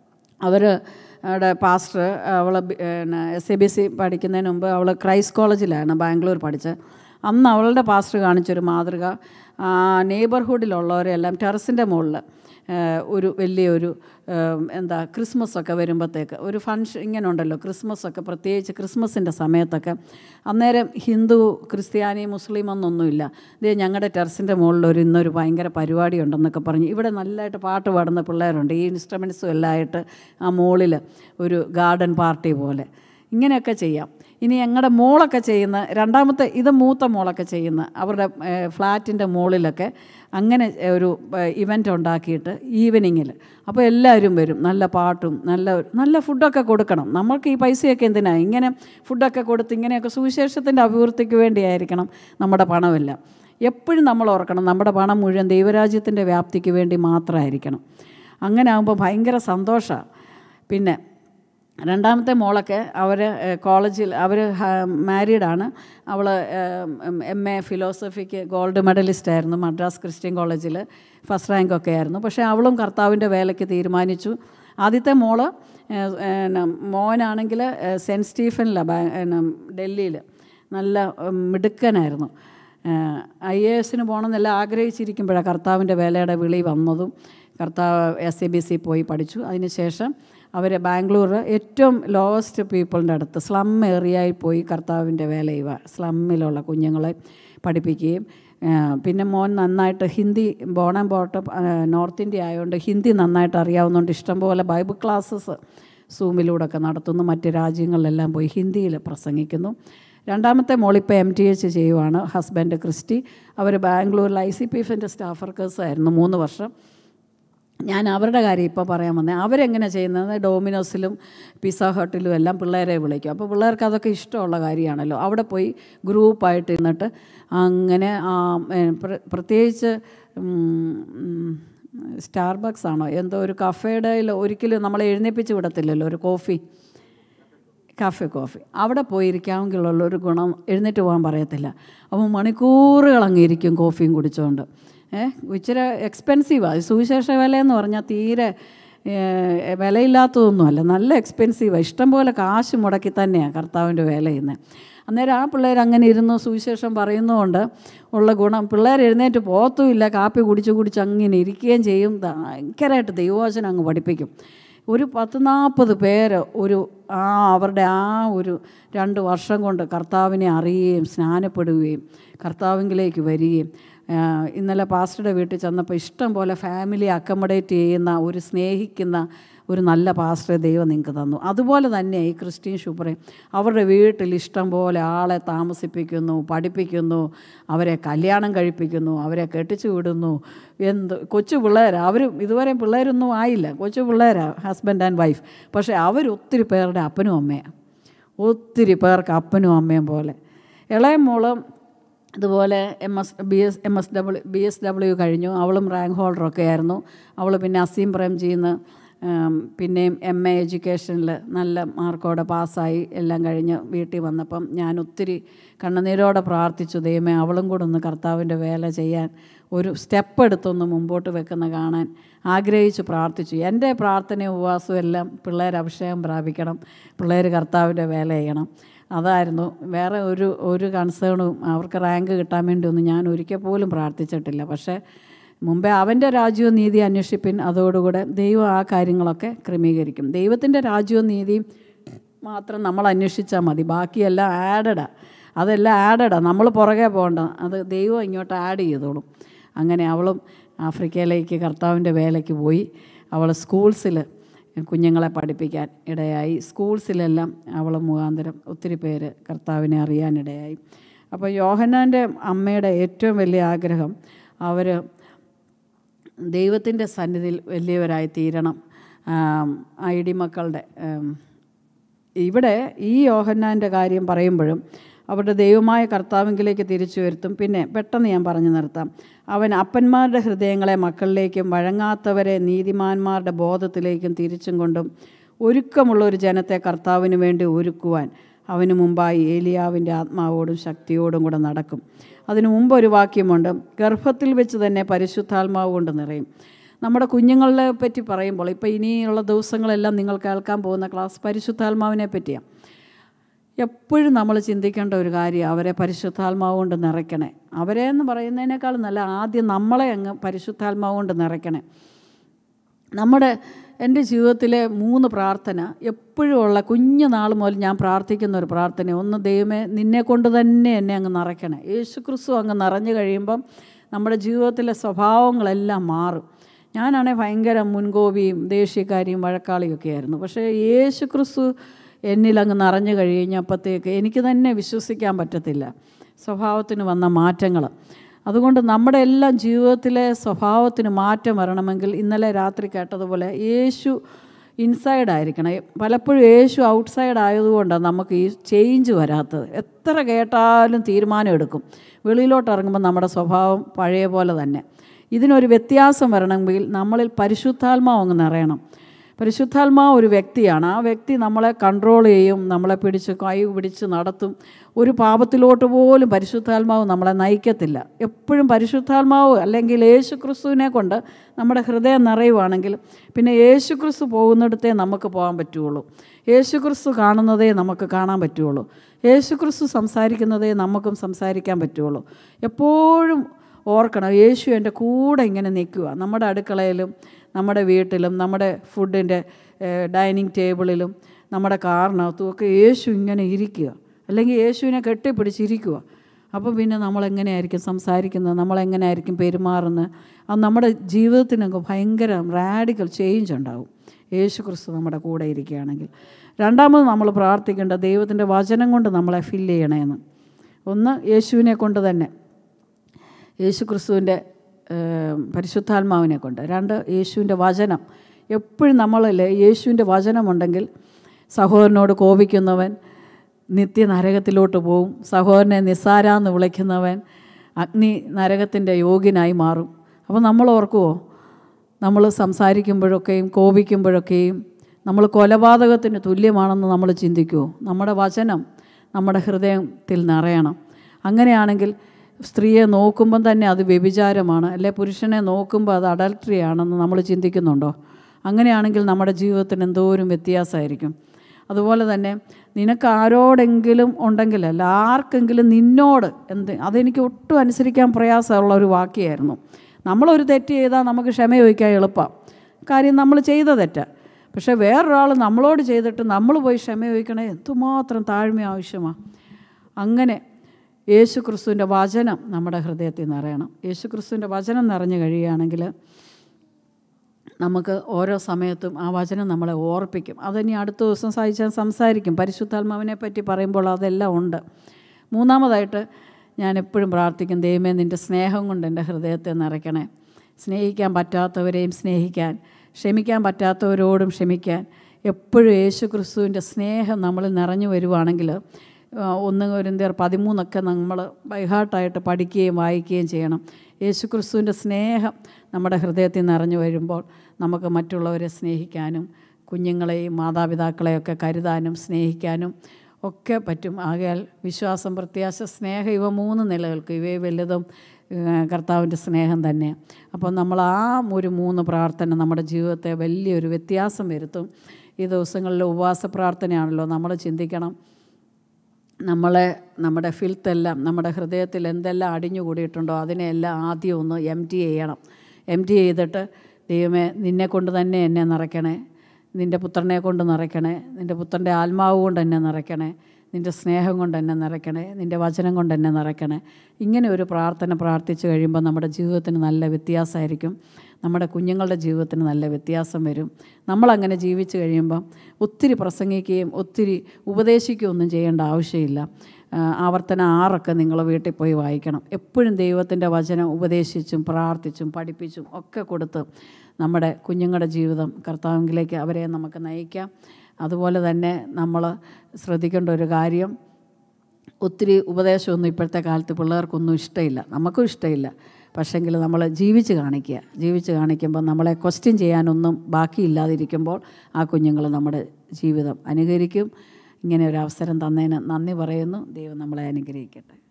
A: അവർ അവിടെ പാസ്റ്റർ അവൾ പിന്നെ എസ് എ ബി സി പഠിക്കുന്നതിന് മുമ്പ് അവൾ ക്രൈസ്റ്റ് കോളേജിലാണ് ബാംഗ്ലൂർ പഠിച്ചത് അന്ന് അവളുടെ പാസ്റ്റർ കാണിച്ചൊരു മാതൃക നെയ്ബർഹുഡിലുള്ളവരെല്ലാം ടെറസിൻ്റെ മുകളിൽ ഒരു വലിയൊരു ഏം, എന്താ ക്രിസ്മസ് ഒക്കെ വരുമ്പോഴത്തേക്ക് ഒരു ഫങ്ഷൻ ഇങ്ങനെ ഉണ്ടല്ലോ ക്രിസ്മസ് ഒക്കെ പ്രത്യേകിച്ച് ക്രിസ്മസിൻ്റെ സമയത്തൊക്കെ അന്നേരം ഹിന്ദു ക്രിസ്ത്യാനി മുസ്ലിം എന്നൊന്നുമില്ല ഇതേ ഞങ്ങളുടെ ടെറസിൻ്റെ മുകളിൽ ഒരു ഇന്നൊരു ഭയങ്കര പരിപാടി ഉണ്ടെന്നൊക്കെ പറഞ്ഞ് ഇവിടെ നല്ലതായിട്ട് പാട്ട് പാടുന്ന പിള്ളേരുണ്ട് ഈ ഇൻസ്ട്രുമെൻസും എല്ലാം ആയിട്ട് ആ മുകളിൽ ഒരു ഗാർഡൻ പാർട്ടി പോലെ ഇങ്ങനെയൊക്കെ ചെയ്യാം ഇനി ഞങ്ങളുടെ മോളൊക്കെ ചെയ്യുന്ന രണ്ടാമത്തെ ഇത് മൂത്ത മോളൊക്കെ ചെയ്യുന്ന അവരുടെ ഫ്ലാറ്റിൻ്റെ മുകളിലൊക്കെ അങ്ങനെ ഒരു ഇവൻ്റ് ഉണ്ടാക്കിയിട്ട് ഈവനിങ്ങിൽ അപ്പോൾ എല്ലാവരും വരും നല്ല പാട്ടും നല്ല നല്ല ഫുഡൊക്കെ കൊടുക്കണം നമ്മൾക്ക് ഈ പൈസയൊക്കെ എന്തിനാണ് ഇങ്ങനെ ഫുഡൊക്കെ കൊടുത്ത് ഇങ്ങനെയൊക്കെ സുവിശേഷത്തിൻ്റെ അഭിവൃദ്ധിക്ക് വേണ്ടിയായിരിക്കണം നമ്മുടെ പണമെല്ലാം എപ്പോഴും നമ്മൾ ഓർക്കണം നമ്മുടെ പണം മുഴുവൻ ദൈവരാജ്യത്തിൻ്റെ വ്യാപ്തിക്ക് വേണ്ടി മാത്രമായിരിക്കണം അങ്ങനെ ആകുമ്പോൾ ഭയങ്കര സന്തോഷമാണ് പിന്നെ രണ്ടാമത്തെ മോളൊക്കെ അവർ കോളേജിൽ അവർ മാരീഡാണ് അവൾ എം എ ഫിലോസഫിക്ക് ഗോൾഡ് മെഡലിസ്റ്റ് ആയിരുന്നു മദ്രാസ് ക്രിസ്ത്യൻ കോളേജിൽ ഫസ്റ്റ് റാങ്ക് ഒക്കെ ആയിരുന്നു പക്ഷേ അവളും കർത്താവിൻ്റെ വേലയ്ക്ക് തീരുമാനിച്ചു ആദ്യത്തെ മോള് ഏഹ്, ഏഹ്, മോനാണെങ്കിൽ സെൻറ്റ് സ്റ്റീഫനിലാണ് ഡൽഹിയിൽ നല്ല ഉം, മിടുക്കനായിരുന്നു ഐ എ എസിന് പോകണമെന്നെല്ലാം ആഗ്രഹിച്ചിരിക്കുമ്പോഴാണ് കർത്താവിൻ്റെ വേലയുടെ വിളി വന്നതും കർത്താവ് എസ് എ ബി സി പോയി പഠിച്ചു അതിനുശേഷം അവർ ബാംഗ്ലൂർ ഏറ്റവും ലോവസ്റ്റ് പീപ്പിളിൻ്റെ അടുത്ത് സ്ലം ഏറിയയിൽ പോയി കർത്താവിൻ്റെ വേല ചെയ്യുക സ്ലമ്മിലുള്ള കുഞ്ഞുങ്ങളെ പഠിപ്പിക്കുകയും ആ, പിന്നെ മോൻ നന്നായിട്ട് ഹിന്ദി ബോണം ബോട്ടം നോർത്ത് ഇന്ത്യ ആയതുകൊണ്ട് ഹിന്ദി നന്നായിട്ട് അറിയാവുന്നതുകൊണ്ട് ഇഷ്ടംപോലെ ബൈബിൾ ക്ലാസ്സസ് സൂമിലൂടെ ഒക്കെ നടത്തുന്നു മറ്റ് രാജ്യങ്ങളിലെല്ലാം പോയി ഹിന്ദിയിൽ പ്രസംഗിക്കുന്നു രണ്ടാമത്തെ മോളിപ്പോൾ എം ടി എച്ച് ചെയ്യുവാണ് ഹസ്ബൻഡ് ക്രിസ്റ്റി അവർ ബാംഗ്ലൂരിൽ ഐ സി പി എഫിൻ്റെ സ്റ്റാഫ് വർക്കേഴ്സ് ആയിരുന്നു മൂന്ന് വർഷം ഞാൻ അവരുടെ കാര്യം ഇപ്പോൾ പറയാൻ വന്നേ അവരെങ്ങനെ ചെയ്യുന്നത് ഡോമിനോസിലും പിസ്സ ഹട്ടിലും എല്ലാം പിള്ളേരെ വിളിക്കും അപ്പോൾ പിള്ളേർക്ക് അതൊക്കെ ഇഷ്ടമുള്ള കാര്യമാണല്ലോ അവിടെ പോയി ഗ്രൂപ്പായിട്ട് ഇരുന്നിട്ട് അങ്ങനെ ആ, ഏ, പ്ര- പ്രത്യേകിച്ച് സ്റ്റാർബക്സ് ആണോ എന്തോ ഒരു കഫേയുടെ ഒരിക്കലും നമ്മളെ എഴുന്നേപ്പിച്ച് വിടത്തില്ലല്ലോ ഒരു കോഫി കാഫെ കോഫി അവിടെ പോയിരിക്കാമെങ്കിലുള്ള ഒരു ഗുണം എഴുന്നേറ്റ് പോകാൻ പറയത്തില്ല അപ്പോൾ മണിക്കൂറുകൾ അങ്ങ് ഇരിക്കും കോഫിയും കുടിച്ചുകൊണ്ട് ഏഹ് ഇച്ചിരി എക്സ്പെൻസീവാണ് സുവിശേഷ വില എന്ന് പറഞ്ഞാൽ തീരെ ഏഹ്, വിലയില്ലാത്തതൊന്നുമല്ല നല്ല എക്സ്പെൻസീവാണ് ഇഷ്ടംപോലെ കാശ് മുടക്കി തന്നെയാണ് കർത്താവിൻ്റെ വേല ചെയ്യുന്നത് അന്നേരം ആ പിള്ളേർ അങ്ങനെ ഇരുന്ന് സുവിശേഷം പറയുന്നതുകൊണ്ട് ഉള്ള ഗുണം പിള്ളേർ എഴുന്നേറ്റ് പോത്തുമില്ല കാപ്പി കുടിച്ച് കുടിച്ച് അങ്ങനെ ഇരിക്കുകയും ചെയ്യും ഭയങ്കരമായിട്ട് ദൈവവചനം അങ്ങ് പഠിപ്പിക്കും ഒരു പത്ത് നാൽപ്പത് പേര് ഒരു ആ അവരുടെ ആ ഒരു രണ്ട് വർഷം കൊണ്ട് കർത്താവിനെ അറിയുകയും സ്നാനപ്പെടുകയും കർത്താവിങ്കിലേക്ക് വരികയും ആ, ഇന്നലെ പാസ്റ്ററുടെ വീട്ടിൽ ചെന്നപ്പോൾ ഇഷ്ടം പോലെ ഫാമിലി അക്കമഡേറ്റ് ചെയ്യുന്ന ഒരു സ്നേഹിക്കുന്ന ഒരു നല്ല പാസ്റ്ററെ ദൈവം നിങ്ങൾക്ക് തന്നു അതുപോലെ തന്നെ ഈ ക്രിസ്ത്യൻ ശുപ്രയും അവരുടെ വീട്ടിൽ ഇഷ്ടം പോലെ ആളെ താമസിപ്പിക്കുന്നു പഠിപ്പിക്കുന്നു അവരെ കല്യാണം കഴിപ്പിക്കുന്നു അവരെ കെട്ടിച്ചു വിടുന്നു എന്ത് കൊച്ചു പിള്ളേരാ അവർ ഇതുവരെ പിള്ളേരൊന്നും ആയില്ല കൊച്ചു പിള്ളേരാ ഹസ്ബൻഡ് ആൻഡ് വൈഫ് പക്ഷേ അവർ ഒത്തിരി പേരുടെ അപ്പനും അമ്മയാണ് ഒത്തിരി പേർക്ക് അപ്പനും അമ്മയും പോലെ ഇളയ മോള് അതുപോലെ M S B S M S W B S W കഴിഞ്ഞു അവളും റാങ്ക് ഹോൾഡറൊക്കെ ആയിരുന്നു അവൾ പിന്നെ അസീം പ്രേംജിന്ന് പിന്നെയും എം എ എഡ്യൂക്കേഷനിൽ നല്ല മാർക്കോടെ പാസ്സായി എല്ലാം കഴിഞ്ഞ് വീട്ടിൽ വന്നപ്പം ഞാൻ ഒത്തിരി കണ്ണുനീരോടെ പ്രാർത്ഥിച്ചു ദൈവമേ അവളും കൂടെ ഒന്ന് കർത്താവിൻ്റെ വേല ചെയ്യാൻ ഒരു സ്റ്റെപ്പ് എടുത്തൊന്ന് മുമ്പോട്ട് വെക്കുന്ന കാണാൻ ആഗ്രഹിച്ച് പ്രാർത്ഥിച്ചു എൻ്റെ പ്രാർത്ഥനയും ഉപവാസവും എല്ലാം പിള്ളേർ അഭിഷേകം പ്രാപിക്കണം പിള്ളേർ കർത്താവിൻ്റെ വേല ചെയ്യണം അതായിരുന്നു വേറെ ഒരു ഒരു കൺസേണും അവർക്ക് റാങ്ക് കിട്ടാൻ വേണ്ടി ഒന്നും ഞാൻ ഒരിക്കൽ പോലും പ്രാർത്ഥിച്ചിട്ടില്ല പക്ഷേ മുമ്പേ അവൻ്റെ രാജ്യവും നീതി അന്വേഷിപ്പിൻ അതോടുകൂടെ ദൈവം ആ കാര്യങ്ങളൊക്കെ ക്രമീകരിക്കും ദൈവത്തിൻ്റെ രാജ്യവും നീതിയും മാത്രം നമ്മൾ അന്വേഷിച്ചാൽ മതി ബാക്കിയെല്ലാം ആഡഡാ അതെല്ലാം ആഡഡാ നമ്മൾ പുറകെ പോകണ്ട അത് ദൈവം ഇങ്ങോട്ട് ആഡ് ചെയ്തോളും അങ്ങനെ അവളും ആഫ്രിക്കയിലേക്ക് കർത്താവിൻ്റെ വേലയ്ക്ക് പോയി അവൾ സ്കൂൾസിൽ കുഞ്ഞുങ്ങളെ പഠിപ്പിക്കാൻ ഇടയായി സ്കൂൾസിലെല്ലാം അവൾ മുഖാന്തരം ഒത്തിരി പേര് കർത്താവിനെ അറിയാനിടയായി അപ്പോൾ യോഹന്നാൻ്റെ അമ്മയുടെ ഏറ്റവും വലിയ ആഗ്രഹം അവർ ദൈവത്തിൻ്റെ സന്നിധിയിൽ വലിയവരായി തീരണം ഐ ഡി മക്കളുടെ ആം, ഇവിടെ ഈ യോഹന്നാൻ്റെ കാര്യം പറയുമ്പോഴും അവരുടെ ദൈവമായ കർത്താവിങ്കിലേക്ക് തിരിച്ചു വരുത്തും പിന്നെ പെട്ടെന്ന് ഞാൻ പറഞ്ഞു നിർത്താം അവൻ അപ്പന്മാരുടെ ഹൃദയങ്ങളെ മക്കളിലേക്കും വഴങ്ങാത്തവരെ നീതിമാന്മാരുടെ ബോധത്തിലേക്കും തിരിച്ചും കൊണ്ടും ഒരുക്കമുള്ള ഒരു ജനത്തെ കർത്താവിന് വേണ്ടി ഒരുക്കുവാൻ അവന് മുമ്പായി ഏലിയാവിൻ്റെ ആത്മാവോടും ശക്തിയോടും കൂടെ നടക്കും അതിനു മുമ്പ് ഒരു വാക്യമുണ്ട് ഗർഭത്തിൽ വെച്ച് തന്നെ പരിശുദ്ധാത്മാവ് കൊണ്ട് നിറയും നമ്മുടെ കുഞ്ഞുങ്ങളെ പറ്റി പറയുമ്പോൾ ഇപ്പോൾ ഇനിയുള്ള ദിവസങ്ങളെല്ലാം നിങ്ങൾ കേൾക്കാൻ പോകുന്ന ക്ലാസ് പരിശുദ്ധാത്മാവിനെ പറ്റിയാണ് എപ്പോഴും നമ്മൾ ചിന്തിക്കേണ്ട ഒരു കാര്യം അവരെ പരിശുദ്ധാത്മാവ് കൊണ്ട് നിറയ്ക്കണേ അവരെ എന്ന് പറയുന്നതിനേക്കാൾ നല്ല ആദ്യം നമ്മളെ അങ്ങ് പരിശുദ്ധാത്മാവ് കൊണ്ട് നിറയ്ക്കണേ നമ്മുടെ എൻ്റെ ജീവിതത്തിലെ മൂന്ന് പ്രാർത്ഥന എപ്പോഴും ഉള്ള കുഞ്ഞു നാൾ മുതൽ ഞാൻ പ്രാർത്ഥിക്കുന്ന ഒരു പ്രാർത്ഥന ഒന്ന് ദൈവമേ നിന്നെ കൊണ്ട് തന്നെ എന്നെ അങ്ങ് നിറയ്ക്കണേ യേശു ക്രിസ്തു അങ്ങ് നിറഞ്ഞു കഴിയുമ്പം നമ്മുടെ ജീവിതത്തിലെ സ്വഭാവങ്ങളെല്ലാം മാറും ഞാനാണെ ഭയങ്കര മുൻകോപിയും ദേഷ്യക്കാരിയും വഴക്കാളിയൊക്കെ ആയിരുന്നു പക്ഷേ യേശു ക്രിസ്തു എന്നിൽ അങ്ങ് നിറഞ്ഞു കഴിഞ്ഞപ്പോഴത്തേക്ക് എനിക്ക് തന്നെ വിശ്വസിക്കാൻ പറ്റത്തില്ല സ്വഭാവത്തിന് വന്ന മാറ്റങ്ങൾ അതുകൊണ്ട് നമ്മുടെ എല്ലാം ജീവിതത്തിലെ സ്വഭാവത്തിന് മാറ്റം വരണമെങ്കിൽ ഇന്നലെ രാത്രി കേട്ടതുപോലെ യേശു ഇൻസൈഡ് ആയിരിക്കണം പലപ്പോഴും യേശു ഔട്ട്സൈഡ് ആയതുകൊണ്ടാണ് നമുക്ക് ഈ ചേഞ്ച് വരാത്തത് എത്ര കേട്ടാലും തീരുമാനം എടുക്കും വെളിയിലോട്ട് ഇറങ്ങുമ്പോൾ നമ്മുടെ സ്വഭാവം പഴയ പോലെ തന്നെ ഇതിനൊരു വ്യത്യാസം വരണമെങ്കിൽ നമ്മളിൽ പരിശുദ്ധാത്മാവ് അങ്ങ് നിറയണം പരിശുദ്ധാത്മാവ് ഒരു വ്യക്തിയാണ് ആ വ്യക്തി നമ്മളെ കൺട്രോൾ ചെയ്യും നമ്മളെ പിടിച്ച് കൈ പിടിച്ച് നടത്തും ഒരു പാപത്തിലോട്ട് പോലും പരിശുദ്ധാത്മാവ് നമ്മളെ നയിക്കത്തില്ല എപ്പോഴും പരിശുദ്ധാത്മാവ് അല്ലെങ്കിൽ യേശു ക്രിസ്തുവിനെ കൊണ്ട് നമ്മുടെ ഹൃദയം നിറയുവാണെങ്കിൽ പിന്നെ യേശു ക്രിസ്തു പോകുന്നിടത്തേ നമുക്ക് പോകാൻ പറ്റുള്ളൂ യേശു ക്രിസ്തു കാണുന്നതേ നമുക്ക് കാണാൻ പറ്റുള്ളൂ യേശു ക്രിസ്തു സംസാരിക്കുന്നതേ നമുക്കും സംസാരിക്കാൻ പറ്റുള്ളൂ എപ്പോഴും ഓർക്കണം യേശു എൻ്റെ കൂടെ ഇങ്ങനെ നിൽക്കുക നമ്മുടെ അടുക്കളയിലും നമ്മുടെ വീട്ടിലും നമ്മുടെ ഫുഡിൻ്റെ ഡൈനിങ് ടേബിളിലും നമ്മുടെ കാറിനകത്തും ഒക്കെ യേശു ഇങ്ങനെ ഇരിക്കുക അല്ലെങ്കിൽ യേശുവിനെ കെട്ടിപ്പിടിച്ചിരിക്കുക അപ്പോൾ പിന്നെ നമ്മളെങ്ങനെയായിരിക്കും സംസാരിക്കുന്നത് നമ്മളെങ്ങനെയായിരിക്കും പെരുമാറുന്നത് അത് നമ്മുടെ ജീവിതത്തിനൊക്കെ ഭയങ്കര റാഡിക്കൽ ചേഞ്ച് ഉണ്ടാവും യേശു ക്രിസ്തു നമ്മുടെ കൂടെ ഇരിക്കുകയാണെങ്കിൽ രണ്ടാമത് നമ്മൾ പ്രാർത്ഥിക്കേണ്ട ദൈവത്തിൻ്റെ വചനം കൊണ്ട് നമ്മളെ ഫില്ല് ചെയ്യണമെന്ന് ഒന്ന് യേശുവിനെ കൊണ്ട് തന്നെ യേശു ക്രിസ്തുവിൻ്റെ പരിശുദ്ധാത്മാവിനെ കൊണ്ട് രണ്ട് യേശുവിൻ്റെ വചനം എപ്പോഴും നമ്മളല്ലേ യേശുവിൻ്റെ വചനമുണ്ടെങ്കിൽ സഹോദരനോട് കോപിക്കുന്നവൻ നിത്യ നരകത്തിലോട്ട് പോവും സഹോദരനെ നിസ്സാരാന്ന് വിളിക്കുന്നവൻ അഗ്നി നരകത്തിൻ്റെ യോഗ്യനായി മാറും അപ്പോൾ നമ്മൾ ഓർക്കുമോ നമ്മൾ സംസാരിക്കുമ്പോഴൊക്കെയും കോപിക്കുമ്പോഴൊക്കെയും നമ്മൾ കൊലപാതകത്തിന് തുല്യമാണെന്ന് നമ്മൾ ചിന്തിക്കുമോ നമ്മുടെ വചനം നമ്മുടെ ഹൃദയത്തിൽ നിറയണം അങ്ങനെയാണെങ്കിൽ സ്ത്രീയെ നോക്കുമ്പം തന്നെ അത് വ്യഭിചാരമാണ് അല്ലെ പുരുഷനെ നോക്കുമ്പോൾ അത് അഡൽട്ടറി ആണെന്ന് നമ്മൾ ചിന്തിക്കുന്നുണ്ടോ അങ്ങനെയാണെങ്കിൽ നമ്മുടെ ജീവിതത്തിന് എന്തോരം വ്യത്യാസമായിരിക്കും അതുപോലെ തന്നെ നിനക്ക് ആരോടെങ്കിലും ഉണ്ടെങ്കിലല്ല ആർക്കെങ്കിലും നിന്നോട് എന്ത് അതെനിക്ക് ഒട്ടും അനുസരിക്കാൻ പ്രയാസമുള്ള ഒരു വാക്യമായിരുന്നു നമ്മളൊരു തെറ്റ് ചെയ്താൽ നമുക്ക് ക്ഷമ ചോദിക്കാൻ എളുപ്പം കാര്യം നമ്മൾ ചെയ്ത തെറ്റ് പക്ഷേ വേറൊരാൾ നമ്മളോട് ചെയ്തിട്ട് നമ്മൾ പോയി ക്ഷമ ചോദിക്കണേ എന്തുമാത്രം താഴ്മ ആവശ്യമാണ് അങ്ങനെ യേശു ക്രിസ്തുവിൻ്റെ വചനം നമ്മുടെ ഹൃദയത്തിൽ നിറയണം യേശു ക്രിസ്തുവിൻ്റെ വചനം നിറഞ്ഞു കഴിയുകയാണെങ്കിൽ നമുക്ക് ഓരോ സമയത്തും ആ വചനം നമ്മളെ ഓർപ്പിക്കും അതിനി അടുത്ത ദിവസം സഹിച്ചാൽ സംസാരിക്കും പരിശുദ്ധാത്മാവിനെ പറ്റി പറയുമ്പോൾ അതെല്ലാം ഉണ്ട് മൂന്നാമതായിട്ട് ഞാൻ എപ്പോഴും പ്രാർത്ഥിക്കും ദൈവമേ നിൻ്റെ സ്നേഹം കൊണ്ട് എൻ്റെ ഹൃദയത്തെ നിറയ്ക്കണേ സ്നേഹിക്കാൻ പറ്റാത്തവരെയും സ്നേഹിക്കാൻ ക്ഷമിക്കാൻ പറ്റാത്തവരോടും ക്ഷമിക്കാൻ എപ്പോഴും യേശു ക്രിസ്തുവിൻ്റെ സ്നേഹം നമ്മൾ നിറഞ്ഞു വരുവാണെങ്കിൽ ഒന്ന് ഒരു പതിമൂന്നൊക്കെ നമ്മൾ ബൈഹാർട്ടായിട്ട് പഠിക്കുകയും വായിക്കുകയും ചെയ്യണം യേശു ക്രിസ്തുവിൻ്റെ സ്നേഹം നമ്മുടെ ഹൃദയത്തിൽ നിറഞ്ഞു വരുമ്പോൾ നമുക്ക് മറ്റുള്ളവരെ സ്നേഹിക്കാനും കുഞ്ഞുങ്ങളെയും മാതാപിതാക്കളെയൊക്കെ കരുതാനും സ്നേഹിക്കാനും ഒക്കെ പറ്റും ആകയാൽ വിശ്വാസം പ്രത്യാശ സ്നേഹം ഇവ മൂന്ന് നിലകൾക്ക് ഇവയെ വലുതും കർത്താവിൻ്റെ സ്നേഹം തന്നെ അപ്പോൾ നമ്മൾ ആ ഒരു മൂന്ന് പ്രാർത്ഥന നമ്മുടെ ജീവിതത്തെ വലിയൊരു വ്യത്യാസം വരുത്തും ഈ ദിവസങ്ങളിൽ ഉപവാസ പ്രാർത്ഥനയാണല്ലോ നമ്മൾ ചിന്തിക്കണം നമ്മളെ നമ്മുടെ ഫിൽത്തെല്ലാം നമ്മുടെ ഹൃദയത്തിൽ എന്തെല്ലാം അടിഞ്ഞു കൂടിയിട്ടുണ്ടോ അതിനെല്ലാം ആദ്യം ഒന്ന് എം ടി ചെയ്യണം എം ടി ചെയ്തിട്ട് ദൈവമേ നിന്നെ കൊണ്ട് തന്നെ എന്നെ നിറയ്ക്കണേ നിൻ്റെ പുത്രനെ കൊണ്ട് നിറയ്ക്കണേ നിൻ്റെ പുത്രൻ്റെ ആത്മാവ് കൊണ്ട് എന്നെ നിറയ്ക്കണേ നിൻ്റെ സ്നേഹം കൊണ്ട് എന്നെ നിറയ്ക്കണേ നിൻ്റെ വചനം കൊണ്ട് എന്നെ നിറയ്ക്കണേ ഇങ്ങനെ ഒരു പ്രാർത്ഥന പ്രാർത്ഥിച്ചു കഴിയുമ്പോൾ നമ്മുടെ ജീവിതത്തിന് നല്ല വ്യത്യാസമായിരിക്കും നമ്മുടെ കുഞ്ഞുങ്ങളുടെ ജീവിതത്തിന് നല്ല വ്യത്യാസം വരും നമ്മളങ്ങനെ ജീവിച്ചു കഴിയുമ്പം ഒത്തിരി പ്രസംഗിക്കുകയും ഒത്തിരി ഉപദേശിക്കുകയും ഒന്നും ചെയ്യേണ്ട ആവശ്യമില്ല ആവർത്തന ആറൊക്കെ നിങ്ങൾ വീട്ടിൽ പോയി വായിക്കണം എപ്പോഴും ദൈവത്തിൻ്റെ വചനം ഉപദേശിച്ചും പ്രാർത്ഥിച്ചും പഠിപ്പിച്ചും ഒക്കെ കൊടുത്ത് നമ്മുടെ കുഞ്ഞുങ്ങളുടെ ജീവിതം കർത്താവിലേക്ക് അവരെ നമുക്ക് നയിക്കാം അതുപോലെ തന്നെ നമ്മൾ ശ്രദ്ധിക്കേണ്ട ഒരു കാര്യം ഒത്തിരി ഉപദേശമൊന്നും ഇപ്പോഴത്തെ കാലത്ത് പിള്ളേർക്കൊന്നും ഇഷ്ടമില്ല നമുക്കും ഇഷ്ടമില്ല പക്ഷേങ്കിൽ നമ്മൾ ജീവിച്ച് കാണിക്കുക ജീവിച്ച് കാണിക്കുമ്പോൾ നമ്മളെ ക്വസ്റ്റ്യൻ ചെയ്യാനൊന്നും ബാക്കിയില്ലാതിരിക്കുമ്പോൾ ആ കുഞ്ഞുങ്ങൾ നമ്മുടെ ജീവിതം അനുകരിക്കും ഇങ്ങനെ ഒരു അവസരം തന്നതിന് നന്ദി പറയുന്നു ദൈവം നമ്മളെ അനുഗ്രഹിക്കട്ടെ